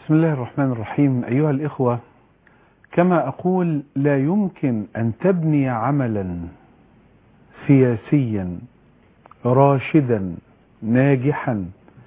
بسم الله الرحمن الرحيم أيها الإخوة كما أقول لا يمكن أن تبني عملا سياسيا راشدا ناجحا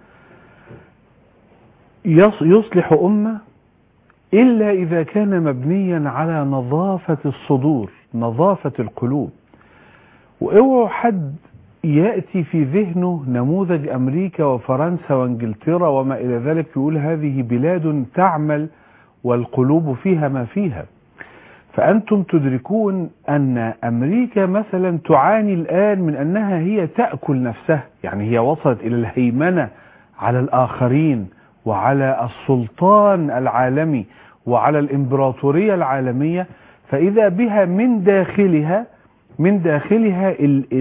يصلح أمة إلا إذا كان مبنيا على نظافة الصدور نظافة القلوب واوعوا حد يأتي في ذهنه نموذج أمريكا وفرنسا وانجلترا وما إلى ذلك يقول هذه بلاد تعمل والقلوب فيها ما فيها فأنتم تدركون أن أمريكا مثلا تعاني الآن من أنها هي تأكل نفسها يعني هي وصلت إلى الهيمنة على الآخرين وعلى السلطان العالمي وعلى الإمبراطورية العالمية فإذا بها من داخلها من داخلها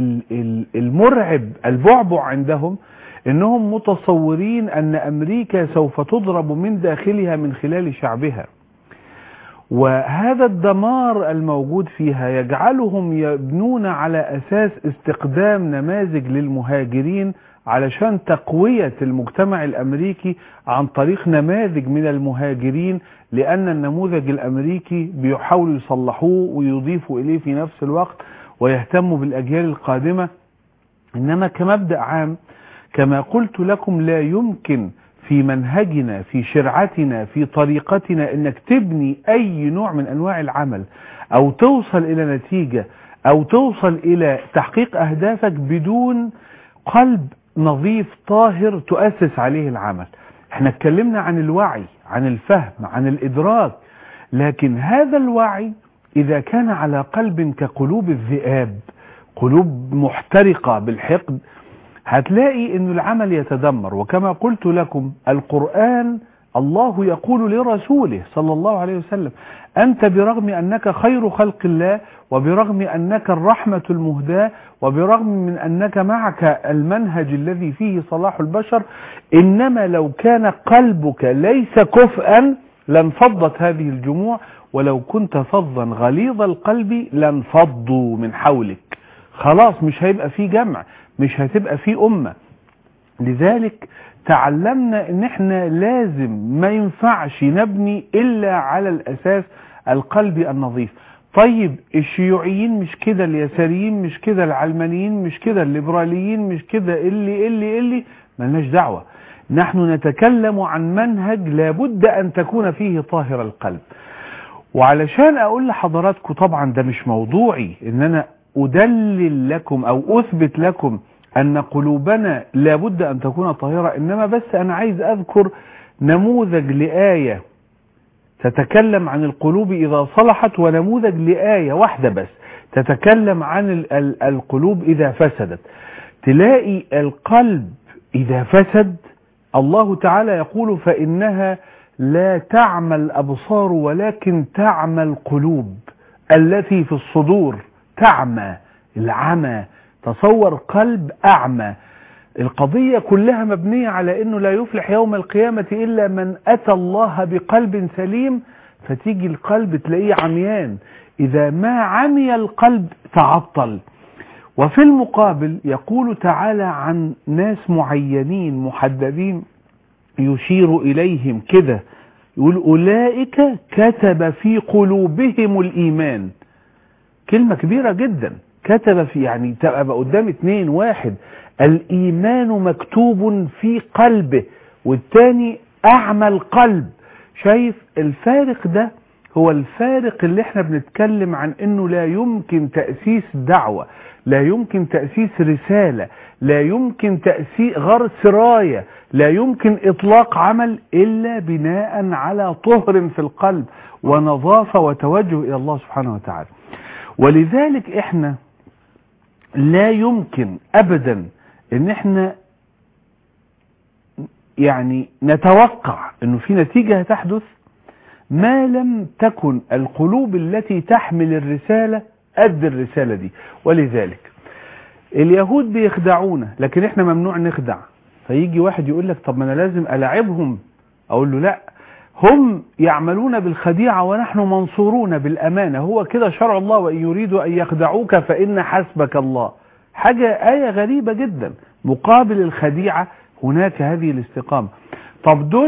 المرعب البعبع عندهم انهم متصورين ان امريكا سوف تضرب من داخلها من خلال شعبها وهذا الدمار الموجود فيها يجعلهم يبنون على اساس استقدام نماذج للمهاجرين علشان تقوية المجتمع الامريكي عن طريق نماذج من المهاجرين لان النموذج الامريكي بيحاولوا يصلحوه ويضيفوا اليه في نفس الوقت ويهتموا بالاجيال القادمة انما كمبدأ عام كما قلت لكم لا يمكن في منهجنا في شرعتنا في طريقتنا انك تبني اي نوع من انواع العمل او توصل الى نتيجة او توصل الى تحقيق اهدافك بدون قلب نظيف طاهر تؤسس عليه العمل احنا اتكلمنا عن الوعي عن الفهم عن الادراك لكن هذا الوعي اذا كان على قلب كقلوب الذئاب قلوب محترقة بالحقد هتلاقي ان العمل يتدمر وكما قلت لكم القرآن الله يقول لرسوله صلى الله عليه وسلم أنت برغم أنك خير خلق الله وبرغم أنك الرحمة المهداة وبرغم من أنك معك المنهج الذي فيه صلاح البشر إنما لو كان قلبك ليس كفءا لانفضت هذه الجموع ولو كنت فظا غليظ القلب لانفضوا من حولك خلاص مش هيبقى فيه جمع مش هتبقى فيه أمة لذلك تعلمنا ان احنا لازم ما ينفعش نبني الا على الاساس القلبي النظيف طيب الشيوعيين مش كده اليساريين مش كده العلمانيين مش كده الليبراليين مش كده اللي اللي اللي ملناش دعوة نحن نتكلم عن منهج لابد ان تكون فيه طاهر القلب وعلشان اقول لحضراتكم طبعا ده مش موضوعي ان انا ادلل لكم او اثبت لكم ان قلوبنا لابد ان تكون طاهرة انما بس انا عايز اذكر نموذج لآية تتكلم عن القلوب اذا صلحت ونموذج لآية واحدة بس تتكلم عن القلوب اذا فسدت تلاقي القلب اذا فسد الله تعالى يقول فانها لا تعمى الابصار ولكن تعمى القلوب التي في الصدور تعمى العمى تصور قلب أعمى القضية كلها مبنية على أنه لا يفلح يوم القيامة إلا من أتى الله بقلب سليم فتيجي القلب تلاقيه عميان إذا ما عمي القلب تعطل وفي المقابل يقول تعالى عن ناس معينين محددين يشير إليهم كده يقول أولئك كتب في قلوبهم الإيمان كلمة كبيرة جدا كتب في يعني تبقى قدام اتنين واحد الايمان مكتوب في قلبه والتاني اعمى القلب شايف الفارق ده هو الفارق اللي احنا بنتكلم عن انه لا يمكن تأسيس دعوة لا يمكن تأسيس رسالة لا يمكن تأسيس غرس راية لا يمكن اطلاق عمل الا بناء على طهر في القلب ونظافة وتوجه الى الله سبحانه وتعالى ولذلك احنا لا يمكن ابدا ان احنا يعني نتوقع انه في نتيجة هتحدث ما لم تكن القلوب التي تحمل الرسالة قد الرسالة دي ولذلك اليهود بيخدعونا لكن احنا ممنوع نخدع فيجي واحد يقول لك طب ما انا لازم الاعبهم اقول له لا هم يعملون بالخديعة ونحن منصورون بالأمانة هو كده شرع الله وإن يريدوا أن يخدعوك فإن حسبك الله حاجة آية غريبة جدا مقابل الخديعة هناك هذه الاستقامة طب دول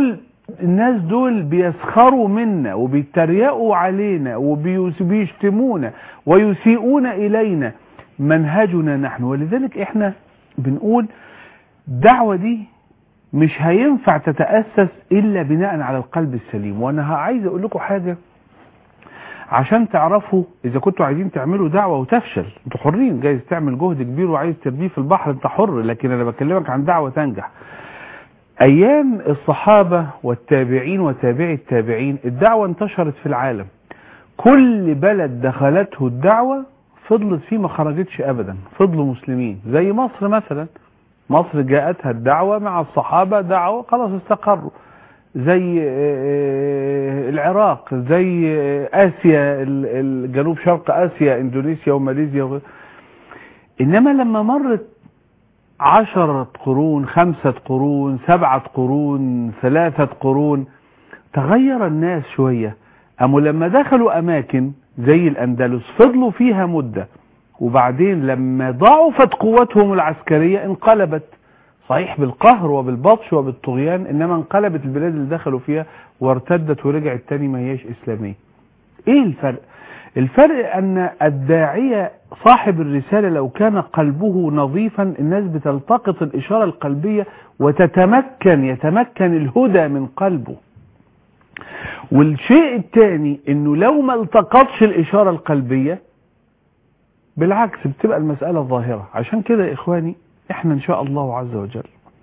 الناس دول بيسخروا منا وبيتريقوا علينا وبيشتمونا ويسيئون إلينا منهجنا نحن ولذلك احنا بنقول الدعوة دي مش هينفع تتأسس إلا بناء على القلب السليم وأنا عايز أقول لكم حاجة عشان تعرفوا إذا كنتوا عايزين تعملوا دعوة وتفشل انتوا حرين جايز تعمل جهد كبير وعايز ترميه في البحر انت حر لكن أنا بكلمك عن دعوة تنجح أيام الصحابة والتابعين وتابعي التابعين الدعوة انتشرت في العالم كل بلد دخلته الدعوة فضلت فيه ما خرجتش أبدا فضلوا مسلمين زي مصر مثلا مصر جاءتها الدعوة مع الصحابة دعوة خلاص استقروا زي العراق زي آسيا الجنوب شرق آسيا إندونيسيا وماليزيا إنما لما مرت عشرة قرون خمسة قرون سبعة قرون ثلاثة قرون تغير الناس شوية أما لما دخلوا أماكن زي الأندلس فضلوا فيها مدة وبعدين لما ضعفت قوتهم العسكرية انقلبت صحيح بالقهر وبالبطش وبالطغيان إنما انقلبت البلاد اللي دخلوا فيها وارتدت ورجعت تاني ما هياش إسلامية إيه الفرق؟ الفرق أن الداعية صاحب الرسالة لو كان قلبه نظيفا الناس بتلتقط الإشارة القلبية وتتمكن يتمكن الهدى من قلبه والشيء الثاني انه لو ما التقطش الاشارة القلبية بالعكس بتبقى المسألة ظاهرة عشان كده يا اخواني احنا ان شاء الله عز وجل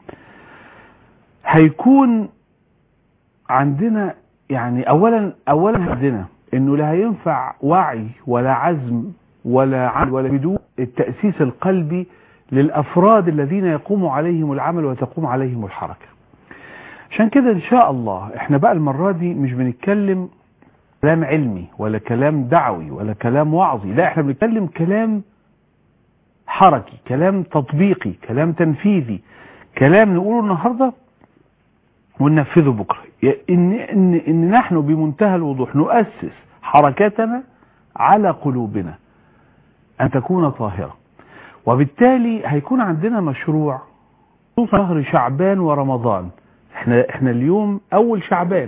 هيكون عندنا يعني اولا اولا عندنا انه لا هينفع وعي ولا عزم ولا عمل ولا بدون التأسيس القلبي للأفراد الذين يقوم عليهم العمل وتقوم عليهم الحركة عشان كده ان شاء الله احنا بقى المرة دي مش بنتكلم كلام علمي ولا كلام دعوي ولا كلام وعظي لا احنا بنتكلم كلام حركي كلام تطبيقي كلام تنفيذي كلام نقوله النهاردة وننفذه بكرة إن, إن, إن نحن بمنتهى الوضوح نؤسس حركاتنا على قلوبنا أن تكون طاهرة وبالتالي هيكون عندنا مشروع شهر شعبان ورمضان احنا, احنا اليوم أول شعبان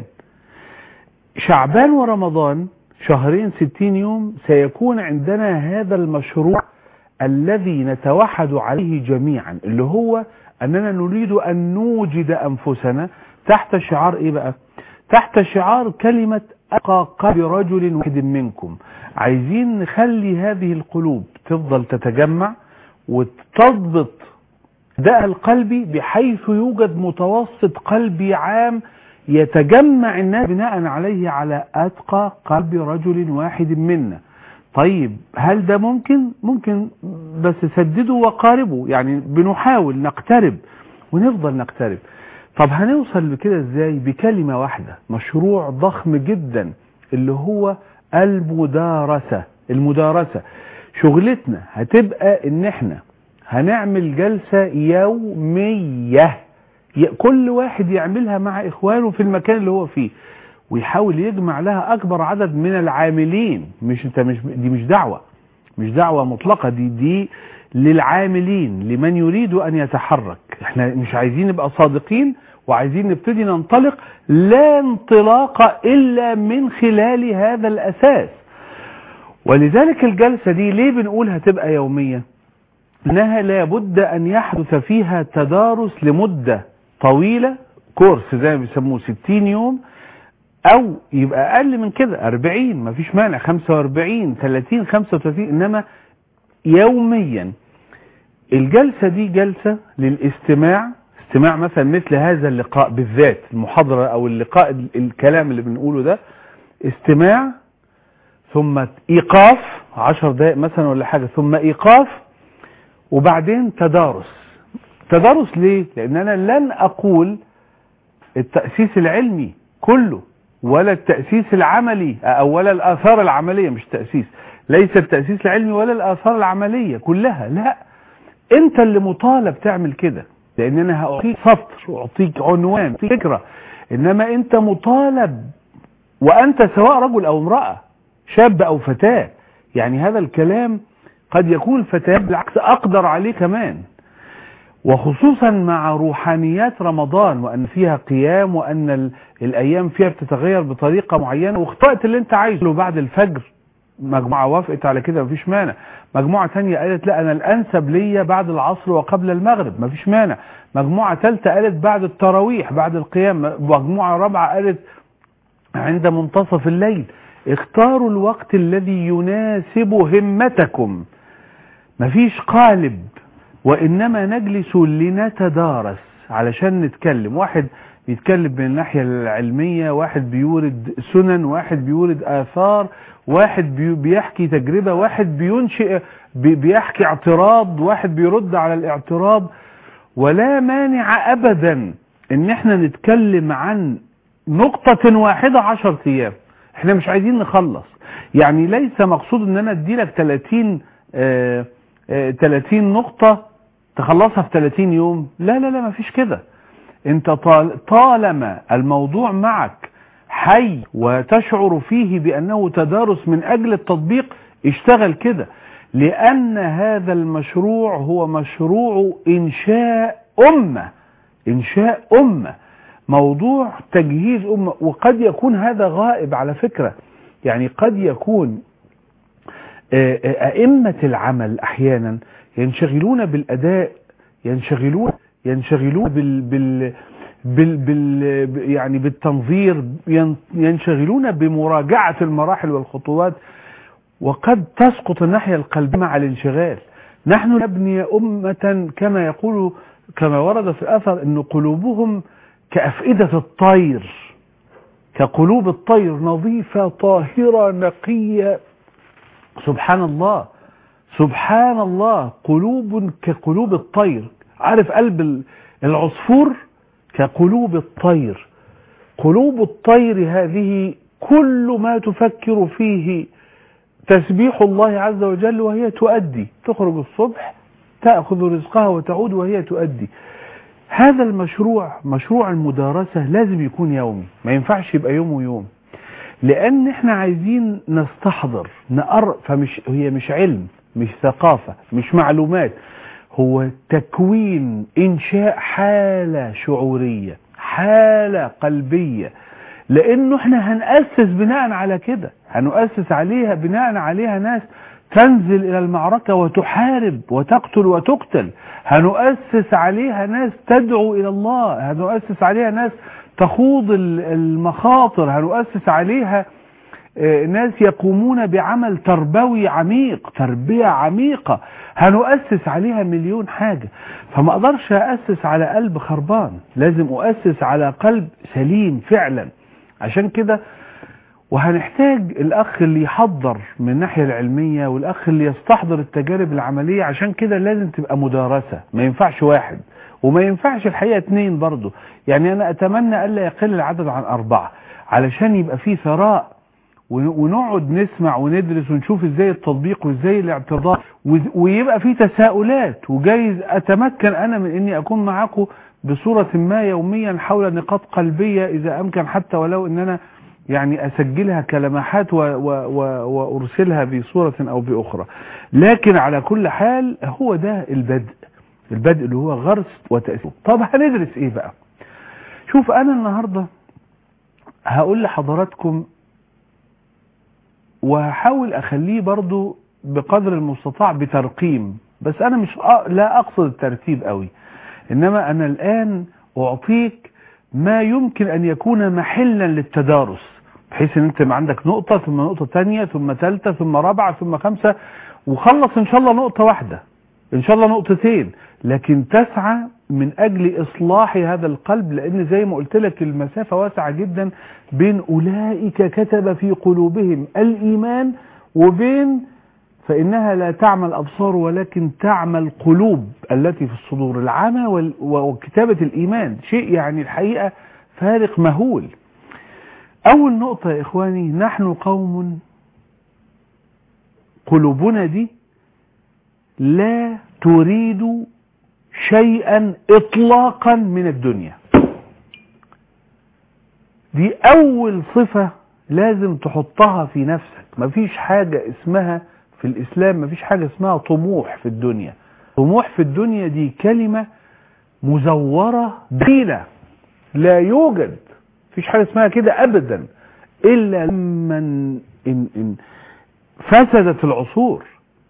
شعبان ورمضان شهرين ستين يوم سيكون عندنا هذا المشروع الذي نتوحد عليه جميعا اللي هو أننا نريد أن نوجد أنفسنا تحت شعار إيه بقى تحت شعار كلمة أقى قلب رجل واحد منكم عايزين نخلي هذه القلوب تفضل تتجمع وتضبط داء القلبي بحيث يوجد متوسط قلبي عام يتجمع الناس بناء عليه على أتقى قلب رجل واحد منا طيب هل ده ممكن ممكن بس سددوا وقاربوا يعني بنحاول نقترب ونفضل نقترب طب هنوصل لكده ازاي بكلمة واحدة مشروع ضخم جدا اللي هو المدارسة المدارسة شغلتنا هتبقى ان احنا هنعمل جلسة يومية كل واحد يعملها مع اخوانه في المكان اللي هو فيه ويحاول يجمع لها اكبر عدد من العاملين مش انت مش دي مش دعوة مش دعوة مطلقة دي دي للعاملين لمن يريد ان يتحرك احنا مش عايزين نبقى صادقين وعايزين نبتدي ننطلق لا انطلاق الا من خلال هذا الاساس ولذلك الجلسة دي ليه بنقول هتبقى يومية انها لابد ان يحدث فيها تدارس لمدة طويلة كورس زي ما بيسموه 60 يوم او يبقى اقل من كده 40 مفيش مانع 45 30 35 انما يوميا الجلسة دي جلسة للاستماع استماع مثلا مثل هذا اللقاء بالذات المحاضرة او اللقاء الكلام اللي بنقوله ده استماع ثم ايقاف عشر دقائق مثلا ولا حاجة ثم ايقاف وبعدين تدارس تدارس ليه لان انا لن اقول التأسيس العلمي كله ولا التأسيس العملي او ولا الاثار العملية مش تأسيس ليس التأسيس العلمي ولا الاثار العملية كلها لا انت اللي مطالب تعمل كده لان انا هأعطيك سطر اعطيك عنوان فكرة انما انت مطالب وانت سواء رجل او امرأة شاب او فتاة يعني هذا الكلام قد يكون الفتاة بالعكس اقدر عليه كمان وخصوصا مع روحانيات رمضان وأن فيها قيام وأن ال- الأيام فيها بتتغير بطريقة معينة واخترت اللي انت عايزه بعد الفجر مجموعة وافقت على كده مفيش مانع مجموعة تانية قالت لا أنا الأنسب ليا بعد العصر وقبل المغرب مفيش مانع مجموعة تالتة قالت بعد التراويح بعد القيام مجموعة رابعة قالت عند منتصف الليل اختاروا الوقت الذي يناسب همتكم مفيش قالب وإنما نجلس لنتدارس علشان نتكلم واحد بيتكلم من الناحية العلمية واحد بيورد سنن واحد بيورد آثار واحد بي- بيحكي تجربة واحد بينشئ بي- بيحكي اعتراض واحد بيرد على الاعتراض ولا مانع أبدا ان احنا نتكلم عن نقطة واحدة عشر ايام احنا مش عايزين نخلص يعني ليس مقصود ان انا ادي لك 30 آه، آه، 30 نقطة تخلصها في 30 يوم لا لا لا مفيش كده انت طال- طالما الموضوع معك حي وتشعر فيه بانه تدارس من اجل التطبيق اشتغل كده لان هذا المشروع هو مشروع انشاء امه انشاء امه موضوع تجهيز امه وقد يكون هذا غائب على فكره يعني قد يكون آه، آه، ائمه العمل احيانا ينشغلون بالاداء ينشغلون ينشغلون بال بال بال بال يعني بالتنظير ين- ينشغلون بمراجعه المراحل والخطوات وقد تسقط الناحيه القلبيه مع الانشغال نحن نبني امه كما يقول كما ورد في الاثر ان قلوبهم كافئده الطير كقلوب الطير نظيفه طاهره نقيه سبحان الله سبحان الله قلوب كقلوب الطير عارف قلب ال- العصفور كقلوب الطير قلوب الطير هذه كل ما تفكر فيه تسبيح الله عز وجل وهي تؤدي تخرج الصبح تأخذ رزقها وتعود وهي تؤدي هذا المشروع مشروع المدارسة لازم يكون يومي ما ينفعش يبقى يوم ويوم لان احنا عايزين نستحضر نقر فمش هي مش علم مش ثقافة مش معلومات هو تكوين انشاء حالة شعورية حالة قلبية لانه احنا هنأسس بناء على كده هنؤسس عليها بناء عليها ناس تنزل الى المعركة وتحارب وتقتل وتقتل هنؤسس عليها ناس تدعو الى الله هنؤسس عليها ناس تخوض ال- المخاطر هنؤسس عليها آه، ناس يقومون بعمل تربوي عميق تربية عميقة هنؤسس عليها مليون حاجة فما اقدرش أسس على قلب خربان لازم أؤسس على قلب سليم فعلا عشان كده وهنحتاج الأخ اللي يحضر من الناحية العلمية والأخ اللي يستحضر التجارب العملية عشان كده لازم تبقى مدارسة ما ينفعش واحد وما ينفعش الحقيقة اتنين برضو يعني أنا أتمنى ألا يقل العدد عن أربعة علشان يبقى فيه ثراء ون- ونقعد نسمع وندرس ونشوف ازاي التطبيق وازاي الاعتراض وز- ويبقى في تساؤلات وجايز اتمكن انا من اني اكون معاكم بصورة ما يوميا حول نقاط قلبية اذا امكن حتى ولو ان انا يعني اسجلها كلمحات و و و وارسلها بصورة او باخرى لكن على كل حال هو ده البدء البدء اللي هو غرس وتأسيس طب هندرس ايه بقى شوف انا النهاردة هقول لحضراتكم وهحاول اخليه برضو بقدر المستطاع بترقيم بس انا مش أ... لا اقصد الترتيب قوي انما انا الان اعطيك ما يمكن ان يكون محلا للتدارس بحيث ان انت يبقى عندك نقطة ثم نقطة تانية ثم ثالثة ثم رابعة ثم خمسة وخلص ان شاء الله نقطة واحدة ان شاء الله نقطتين لكن تسعى من اجل اصلاح هذا القلب لان زي ما قلت لك المسافة واسعة جدا بين اولئك كتب في قلوبهم الايمان وبين فانها لا تعمى الابصار ولكن تعمى القلوب التي في الصدور العمى وال- وكتابة الايمان شيء يعني الحقيقة فارق مهول اول نقطة يا اخواني نحن قوم قلوبنا دي لا تريد شيئا اطلاقا من الدنيا دي اول صفة لازم تحطها في نفسك مفيش حاجة اسمها في الاسلام مفيش حاجة اسمها طموح في الدنيا طموح في الدنيا دي كلمة مزورة دخيلة لا يوجد فيش حاجة اسمها كده أبدا إلا لما إن إن فسدت العصور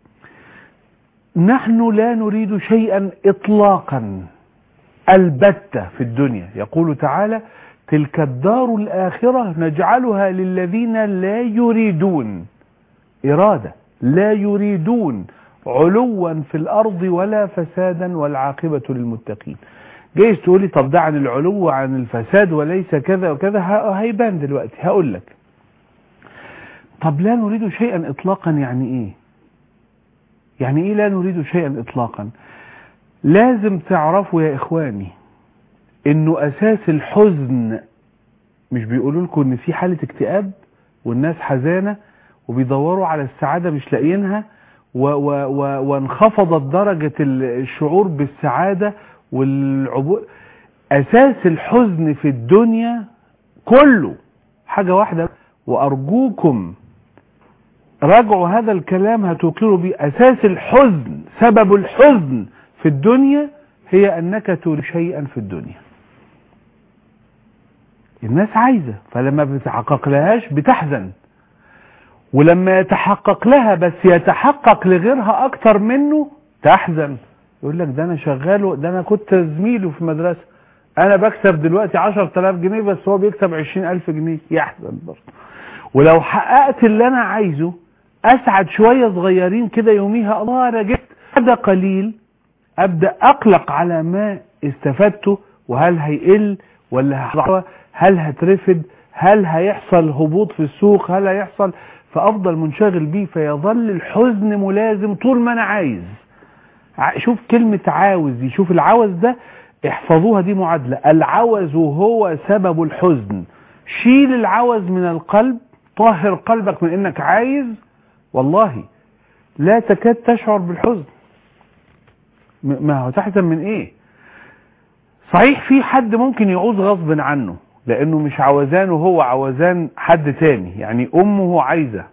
نحن لا نريد شيئا إطلاقا البتة في الدنيا يقول تعالى تلك الدار الآخرة نجعلها للذين لا يريدون إرادة لا يريدون علوا في الأرض ولا فسادا والعاقبة للمتقين جايز تقولي طب ده عن العلو عن الفساد وليس كذا وكذا هيبان دلوقتي هقول لك طب لا نريد شيئا إطلاقا يعني إيه يعني إيه لا نريد شيئا إطلاقا لازم تعرفوا يا إخواني إنه أساس الحزن مش بيقولوا لكم إن في حالة اكتئاب والناس حزانة وبيدوروا على السعادة مش لاقيينها و و و وانخفضت درجة الشعور بالسعادة والعبور أساس الحزن في الدنيا كله حاجة واحدة وأرجوكم راجعوا هذا الكلام هتوقروا به أساس الحزن سبب الحزن في الدنيا هي أنك تريد شيئا في الدنيا الناس عايزة فلما بتحقق لهاش بتحزن ولما يتحقق لها بس يتحقق لغيرها أكتر منه تحزن يقول لك ده أنا شغاله ده أنا كنت زميله في مدرسة أنا بكسب دلوقتي 10000 جنيه بس هو بيكسب 20000 جنيه يحزن برضه ولو حققت اللي أنا عايزه أسعد شوية صغيرين كده يوميها الله أنا جبت هذا قليل أبدأ أقلق على ما استفدته وهل هيقل ولا هحضر هل هترفد هل هيحصل هبوط في السوق هل هيحصل فأفضل منشغل بيه فيظل الحزن ملازم طول ما أنا عايز شوف كلمة عاوز شوف العوز ده احفظوها دي معادلة العوز هو سبب الحزن شيل العوز من القلب طهر قلبك من انك عايز والله لا تكاد تشعر بالحزن ما هو تحزن من ايه صحيح في حد ممكن يعوز غصب عنه لانه مش عوزان وهو عوزان حد تاني يعني امه عايزة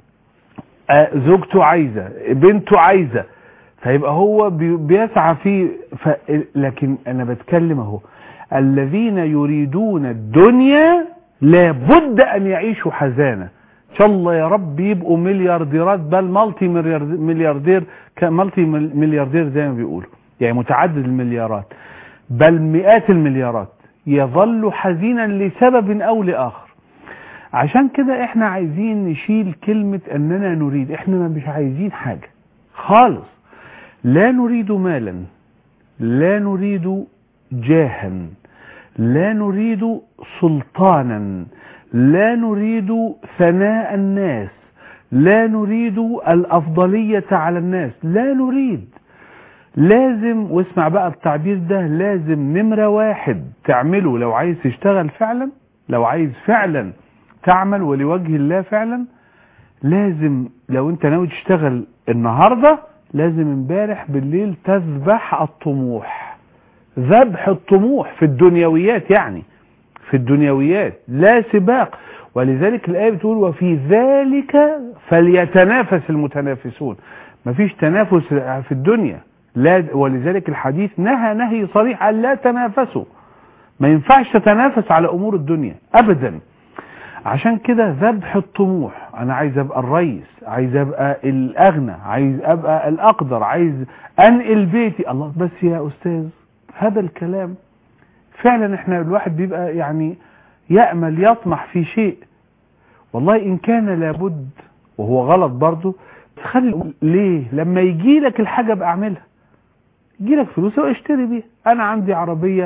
زوجته عايزة بنته عايزة فيبقى هو بيسعى فيه ف... لكن انا بتكلم اهو الذين يريدون الدنيا لابد ان يعيشوا حزانة ان شاء الله يا رب يبقوا مليارديرات بل مالتي ملياردير مالتي ملياردير زي ما بيقولوا يعني متعدد المليارات بل مئات المليارات يظل حزينا لسبب او لاخر عشان كده احنا عايزين نشيل كلمة اننا نريد احنا مش عايزين حاجة خالص لا نريد مالا لا نريد جاها لا نريد سلطانا لا نريد ثناء الناس لا نريد الأفضلية على الناس لا نريد لازم واسمع بقى التعبير ده لازم نمرة واحد تعمله لو عايز تشتغل فعلا لو عايز فعلا تعمل ولوجه الله فعلا لازم لو انت ناوي تشتغل النهاردة لازم امبارح بالليل تذبح الطموح ذبح الطموح في الدنيويات يعني في الدنيويات لا سباق ولذلك الآية بتقول وفي ذلك فليتنافس المتنافسون مفيش تنافس في الدنيا لا ولذلك الحديث نهى نهي صريح أن لا تنافسوا ما ينفعش تتنافس على أمور الدنيا أبدا عشان كده ذبح الطموح أنا عايز أبقى الرئيس عايز أبقى الأغنى عايز أبقى الأقدر عايز أنقل بيتي الله بس يا أستاذ هذا الكلام فعلا احنا الواحد بيبقى يعني يأمل يطمح في شيء والله إن كان لابد وهو غلط برضه تخلي ليه لما يجي لك الحاجة بقى اعملها يجي لك فلوس اشتري بيها انا عندي عربية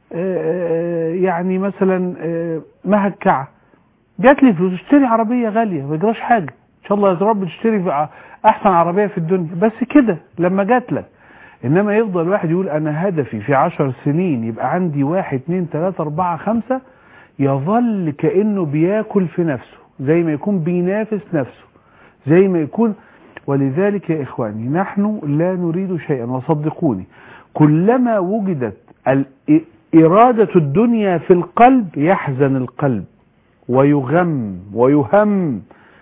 يعني مثلا مهكعة جات لي فلوس اشتري عربية غالية ما يجراش حاجة ان شاء الله يا رب تشتري احسن عربية في الدنيا بس كده لما جات لك انما يفضل واحد يقول انا هدفي في عشر سنين يبقى عندي واحد اتنين تلاتة اربعة خمسة يظل كأنه بياكل في نفسه زي ما يكون بينافس نفسه زي ما يكون ولذلك يا إخواني نحن لا نريد شيئا وصدقوني كلما وجدت إرادة الدنيا في القلب يحزن القلب ويغم ويهم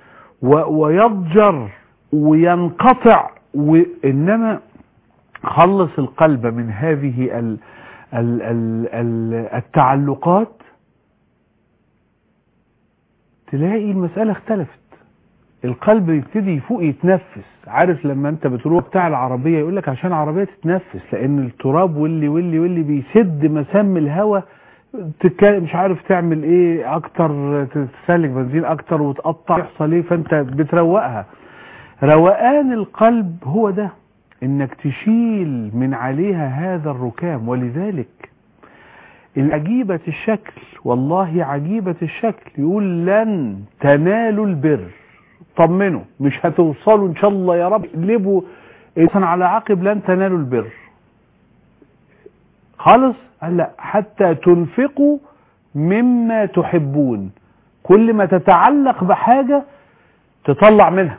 ويضجر وينقطع وإنما خلص القلب من هذه ال ال ال التعلقات تلاقي المسألة اختلفت القلب يبتدي يفوق يتنفس عارف لما انت بتروح بتاع العربية يقول لك عشان العربية تتنفس لان التراب واللي واللي واللي بيسد مسام الهواء تتكلم مش عارف تعمل ايه اكتر تستهلك بنزين اكتر وتقطع يحصل ايه فانت بتروقها روقان القلب هو ده انك تشيل من عليها هذا الركام ولذلك العجيبة الشكل والله عجيبة الشكل يقول لن تنالوا البر طمنوا مش هتوصلوا ان شاء الله يا رب اقلبوا إنسان على عقب لن تنالوا البر خالص قال لا حتى تنفقوا مما تحبون كل ما تتعلق بحاجة تطلع منها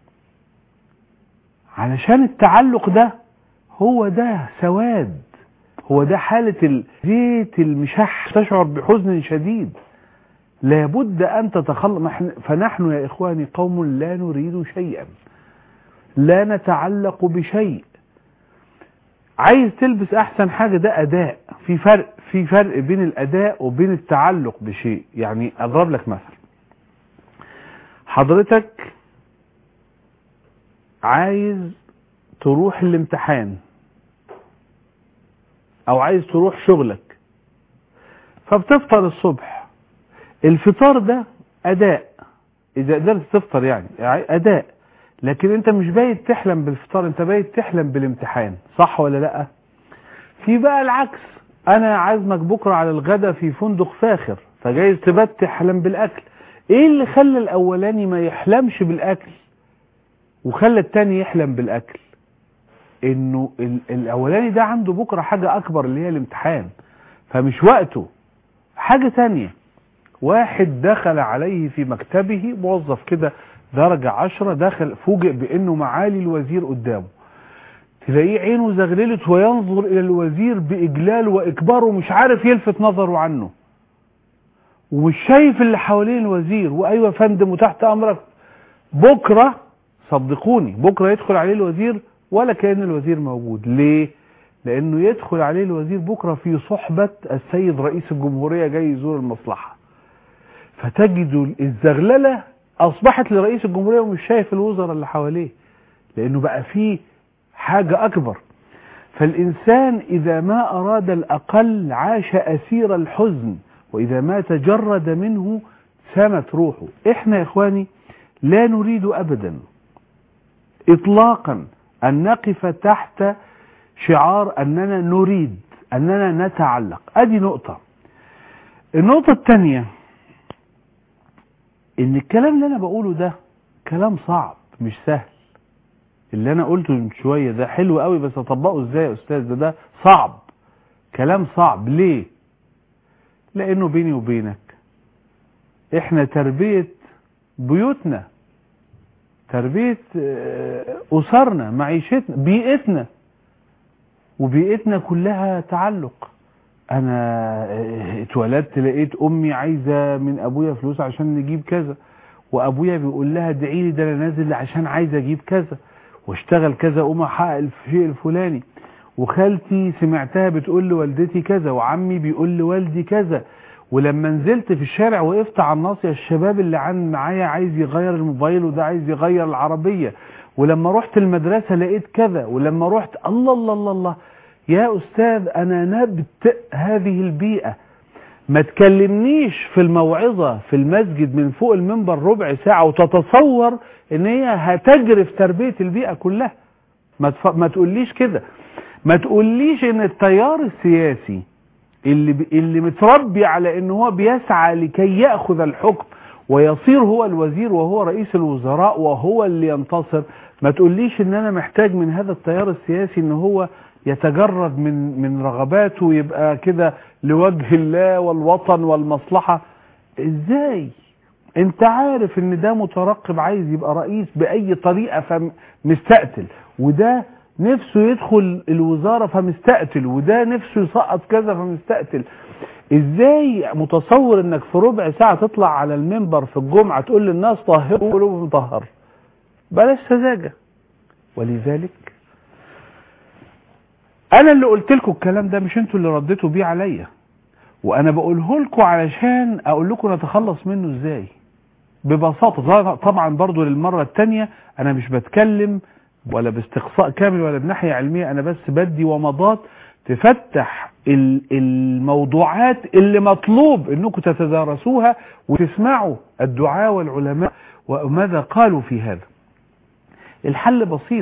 علشان التعلق ده هو ده سواد هو ده حالة زيت المشح تشعر بحزن شديد لابد أن تتخلص فنحن يا إخواني قوم لا نريد شيئا لا نتعلق بشيء عايز تلبس أحسن حاجة ده أداء في فرق في فرق بين الأداء وبين التعلق بشيء يعني أضرب لك مثل حضرتك عايز تروح الامتحان او عايز تروح شغلك فبتفطر الصبح الفطار ده اداء اذا قدرت تفطر يعني اداء لكن انت مش بايت تحلم بالفطار انت بايت تحلم بالامتحان صح ولا لا في بقى العكس انا عازمك بكره على الغدا في فندق فاخر فجايز تبات تحلم بالاكل ايه اللي خلى الاولاني ما يحلمش بالاكل وخلى التاني يحلم بالاكل انه الاولاني ده عنده بكره حاجه اكبر اللي هي الامتحان فمش وقته حاجه تانية واحد دخل عليه في مكتبه موظف كده درجة عشرة دخل فوجئ بانه معالي الوزير قدامه تلاقيه عينه زغللت وينظر الى الوزير باجلال واكبار ومش عارف يلفت نظره عنه ومش شايف اللي حوالين الوزير وايوه يا فندم وتحت امرك بكره صدقوني بكره يدخل عليه الوزير ولا كأن الوزير موجود ليه لانه يدخل عليه الوزير بكرة في صحبة السيد رئيس الجمهورية جاي يزور المصلحة فتجد الزغللة اصبحت لرئيس الجمهورية ومش شايف الوزراء اللي حواليه لانه بقى فيه حاجة اكبر فالانسان اذا ما اراد الاقل عاش اسير الحزن واذا ما تجرد منه سمت روحه احنا يا اخواني لا نريد ابدا اطلاقا أن نقف تحت شعار أننا نريد أننا نتعلق أدي نقطة النقطة الثانية إن الكلام اللي أنا بقوله ده كلام صعب مش سهل اللي أنا قلته من شوية ده حلو قوي بس أطبقه إزاي يا أستاذ ده ده صعب كلام صعب ليه لأنه بيني وبينك إحنا تربية بيوتنا تربية أسرنا معيشتنا بيئتنا وبيئتنا كلها تعلق أنا اتولدت لقيت أمي عايزة من أبويا فلوس عشان نجيب كذا وأبويا بيقول لها ادعي لي ده أنا نازل عشان عايز أجيب كذا واشتغل كذا أقوم أحقق الشيء الفلاني وخالتي سمعتها بتقول لوالدتي كذا وعمي بيقول لوالدي كذا ولما نزلت في الشارع وقفت على الناصية الشباب اللي عن معايا عايز يغير الموبايل وده عايز يغير العربية ولما رحت المدرسة لقيت كذا ولما رحت الله الله الله الله يا أستاذ أنا نبت هذه البيئة ما تكلمنيش في الموعظة في المسجد من فوق المنبر ربع ساعة وتتصور ان هي هتجرف تربية البيئة كلها ما, تف... ما تقوليش كده ما تقوليش ان التيار السياسي اللي ب... اللي متربي على ان هو بيسعى لكي ياخذ الحكم ويصير هو الوزير وهو رئيس الوزراء وهو اللي ينتصر ما تقوليش ان انا محتاج من هذا التيار السياسي ان هو يتجرد من من رغباته ويبقى كده لوجه الله والوطن والمصلحة ازاي انت عارف ان ده مترقب عايز يبقى رئيس باي طريقة فمستقتل وده نفسه يدخل الوزارة فمستقتل وده نفسه يسقط كذا فمستقتل ازاي متصور انك في ربع ساعة تطلع على المنبر في الجمعة تقول للناس طهروا قلوبهم طهر بلاش سذاجة ولذلك انا اللي قلت لكم الكلام ده مش انتوا اللي رديتوا بيه عليا وانا بقوله لكم علشان اقول لكم نتخلص منه ازاي ببساطة طبعا برضو للمرة التانية انا مش بتكلم ولا باستقصاء كامل ولا بناحية علمية انا بس بدي ومضات تفتح الموضوعات اللي مطلوب انكم تتدارسوها وتسمعوا الدعاء والعلماء وماذا قالوا في هذا الحل بسيط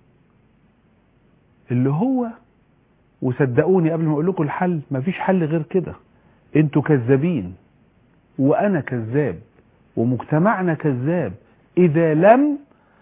اللي هو وصدقوني قبل ما اقول لكم الحل مفيش حل غير كده انتوا كذابين وانا كذاب ومجتمعنا كذاب اذا لم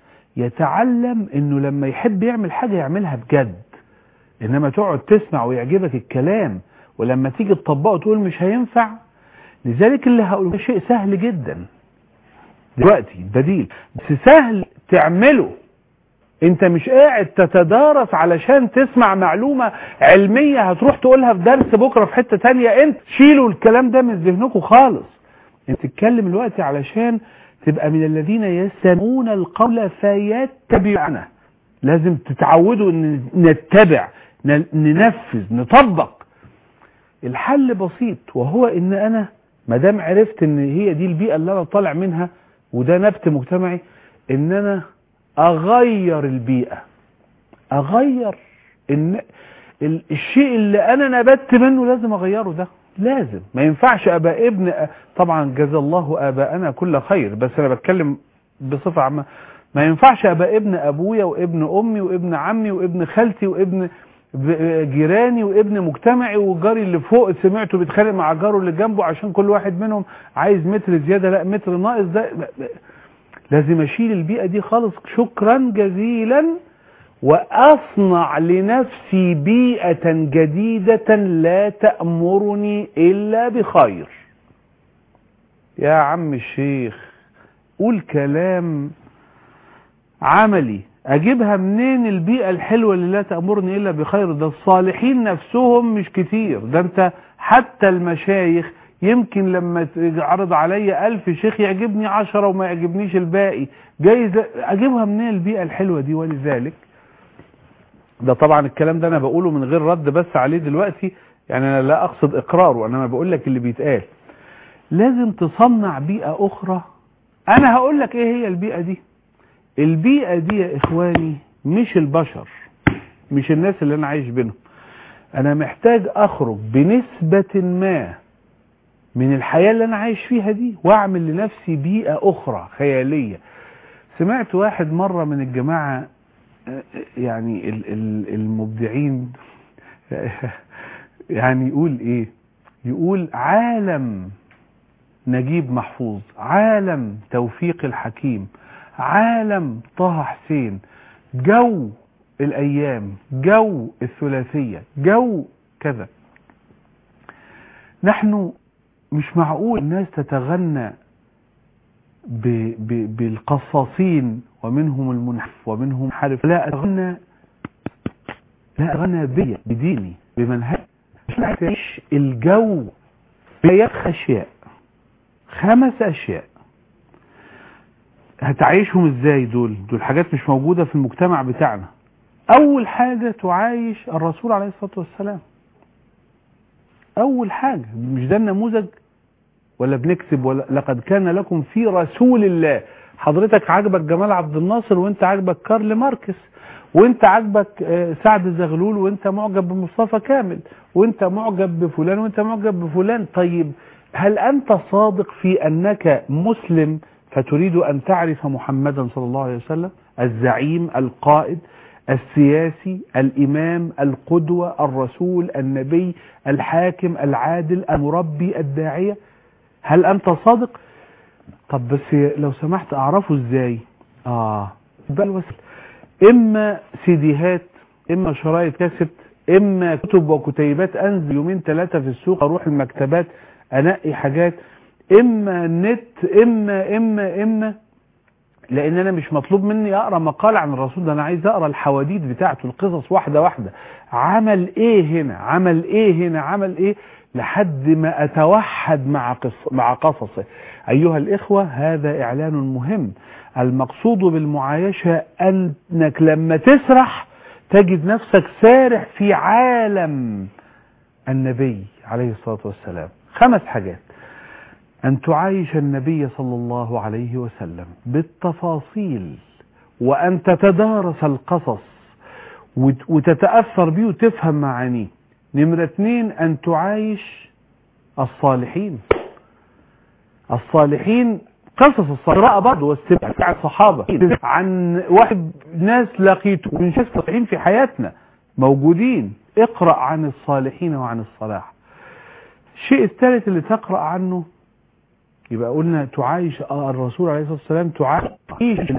يتعلم انه لما يحب يعمل حاجة يعملها بجد انما تقعد تسمع ويعجبك الكلام ولما تيجي تطبقه تقول مش هينفع لذلك اللي هقوله شيء سهل جدا دلوقتي بديل بس سهل تعمله انت مش قاعد تتدارس علشان تسمع معلومة علمية هتروح تقولها في درس بكرة في حتة تانية انت شيلوا الكلام ده من ذهنكم خالص انت تتكلم الوقت علشان تبقى من الذين يستمعون القول فيتبعونه لازم تتعودوا ان نتبع ننفذ نطبق الحل بسيط وهو ان انا ما دام عرفت ان هي دي البيئة اللي انا طالع منها وده نبت مجتمعي ان انا اغير البيئة اغير إن الشيء اللي انا نبت منه لازم اغيره ده لازم ما ينفعش ابقى ابن طبعا جزا الله اباءنا كل خير بس انا بتكلم بصفة عامة ما ينفعش ابقى ابن ابويا وابن امي وابن عمي وابن خالتي وابن جيراني وابن مجتمعي وجاري اللي فوق سمعته بيتخانق مع جاره اللي جنبه عشان كل واحد منهم عايز متر زيادة لا متر ناقص ده لازم اشيل البيئة دي خالص شكرا جزيلا واصنع لنفسي بيئة جديدة لا تأمرني الا بخير يا عم الشيخ قول كلام عملي اجيبها منين البيئة الحلوة اللي لا تأمرني الا بخير ده الصالحين نفسهم مش كتير ده انت حتى المشايخ يمكن لما تعرض عليا ألف شيخ يعجبني عشرة وما يعجبنيش الباقي جايز أجيبها منين البيئة الحلوة دي ولذلك ده طبعا الكلام ده أنا بقوله من غير رد بس عليه دلوقتي يعني أنا لا أقصد إقراره أنا بقول لك اللي بيتقال لازم تصنع بيئة أخرى أنا هقول لك إيه هي البيئة دي البيئة دي يا إخواني مش البشر مش الناس اللي أنا عايش بينهم أنا محتاج أخرج بنسبة ما من الحياة اللي أنا عايش فيها دي وأعمل لنفسي بيئة أخرى خيالية سمعت واحد مرة من الجماعة يعني المبدعين يعني يقول إيه يقول عالم نجيب محفوظ عالم توفيق الحكيم عالم طه حسين جو الأيام جو الثلاثية جو كذا نحن مش معقول الناس تتغنى ب ب بالقصاصين ومنهم المنحف ومنهم حرف لا أتغنى لا أتغنى بي بديني بمنهج تعيش الجو بيات أشياء خمس أشياء هتعيشهم ازاي دول دول حاجات مش موجودة في المجتمع بتاعنا أول حاجة تعايش الرسول عليه الصلاة والسلام أول حاجة مش ده النموذج ولا بنكسب ولا لقد كان لكم في رسول الله حضرتك عاجبك جمال عبد الناصر وانت عاجبك كارل ماركس وانت عاجبك سعد زغلول وانت معجب بمصطفى كامل وانت معجب بفلان وانت معجب بفلان طيب هل انت صادق في انك مسلم فتريد ان تعرف محمدا صلى الله عليه وسلم الزعيم القائد السياسي الامام القدوة الرسول النبي الحاكم العادل المربي الداعية هل انت صادق طب بس لو سمحت اعرفه ازاي اه بقى الوسيله اما سيديهات اما شرايط كاسيت اما كتب وكتيبات انزل يومين ثلاثة في السوق اروح المكتبات انقي حاجات اما نت اما اما اما لان انا مش مطلوب مني اقرا مقال عن الرسول ده انا عايز اقرا الحواديت بتاعته القصص واحدة واحدة عمل ايه هنا عمل ايه هنا عمل ايه لحد ما اتوحد مع قص مع قصصه ايها الاخوة هذا اعلان مهم المقصود بالمعايشة انك لما تسرح تجد نفسك سارح في عالم النبي عليه الصلاة والسلام خمس حاجات أن تعايش النبي صلى الله عليه وسلم بالتفاصيل وأن تتدارس القصص وتتأثر به وتفهم معانيه نمرة اتنين أن تعايش الصالحين الصالحين قصص الصحراء برضه واستماع الصحابة عن واحد ناس لقيته من شخص صالحين في حياتنا موجودين اقرأ عن الصالحين وعن الصلاح الشيء الثالث اللي تقرأ عنه يبقى قلنا تعايش الرسول عليه الصلاة والسلام تعايش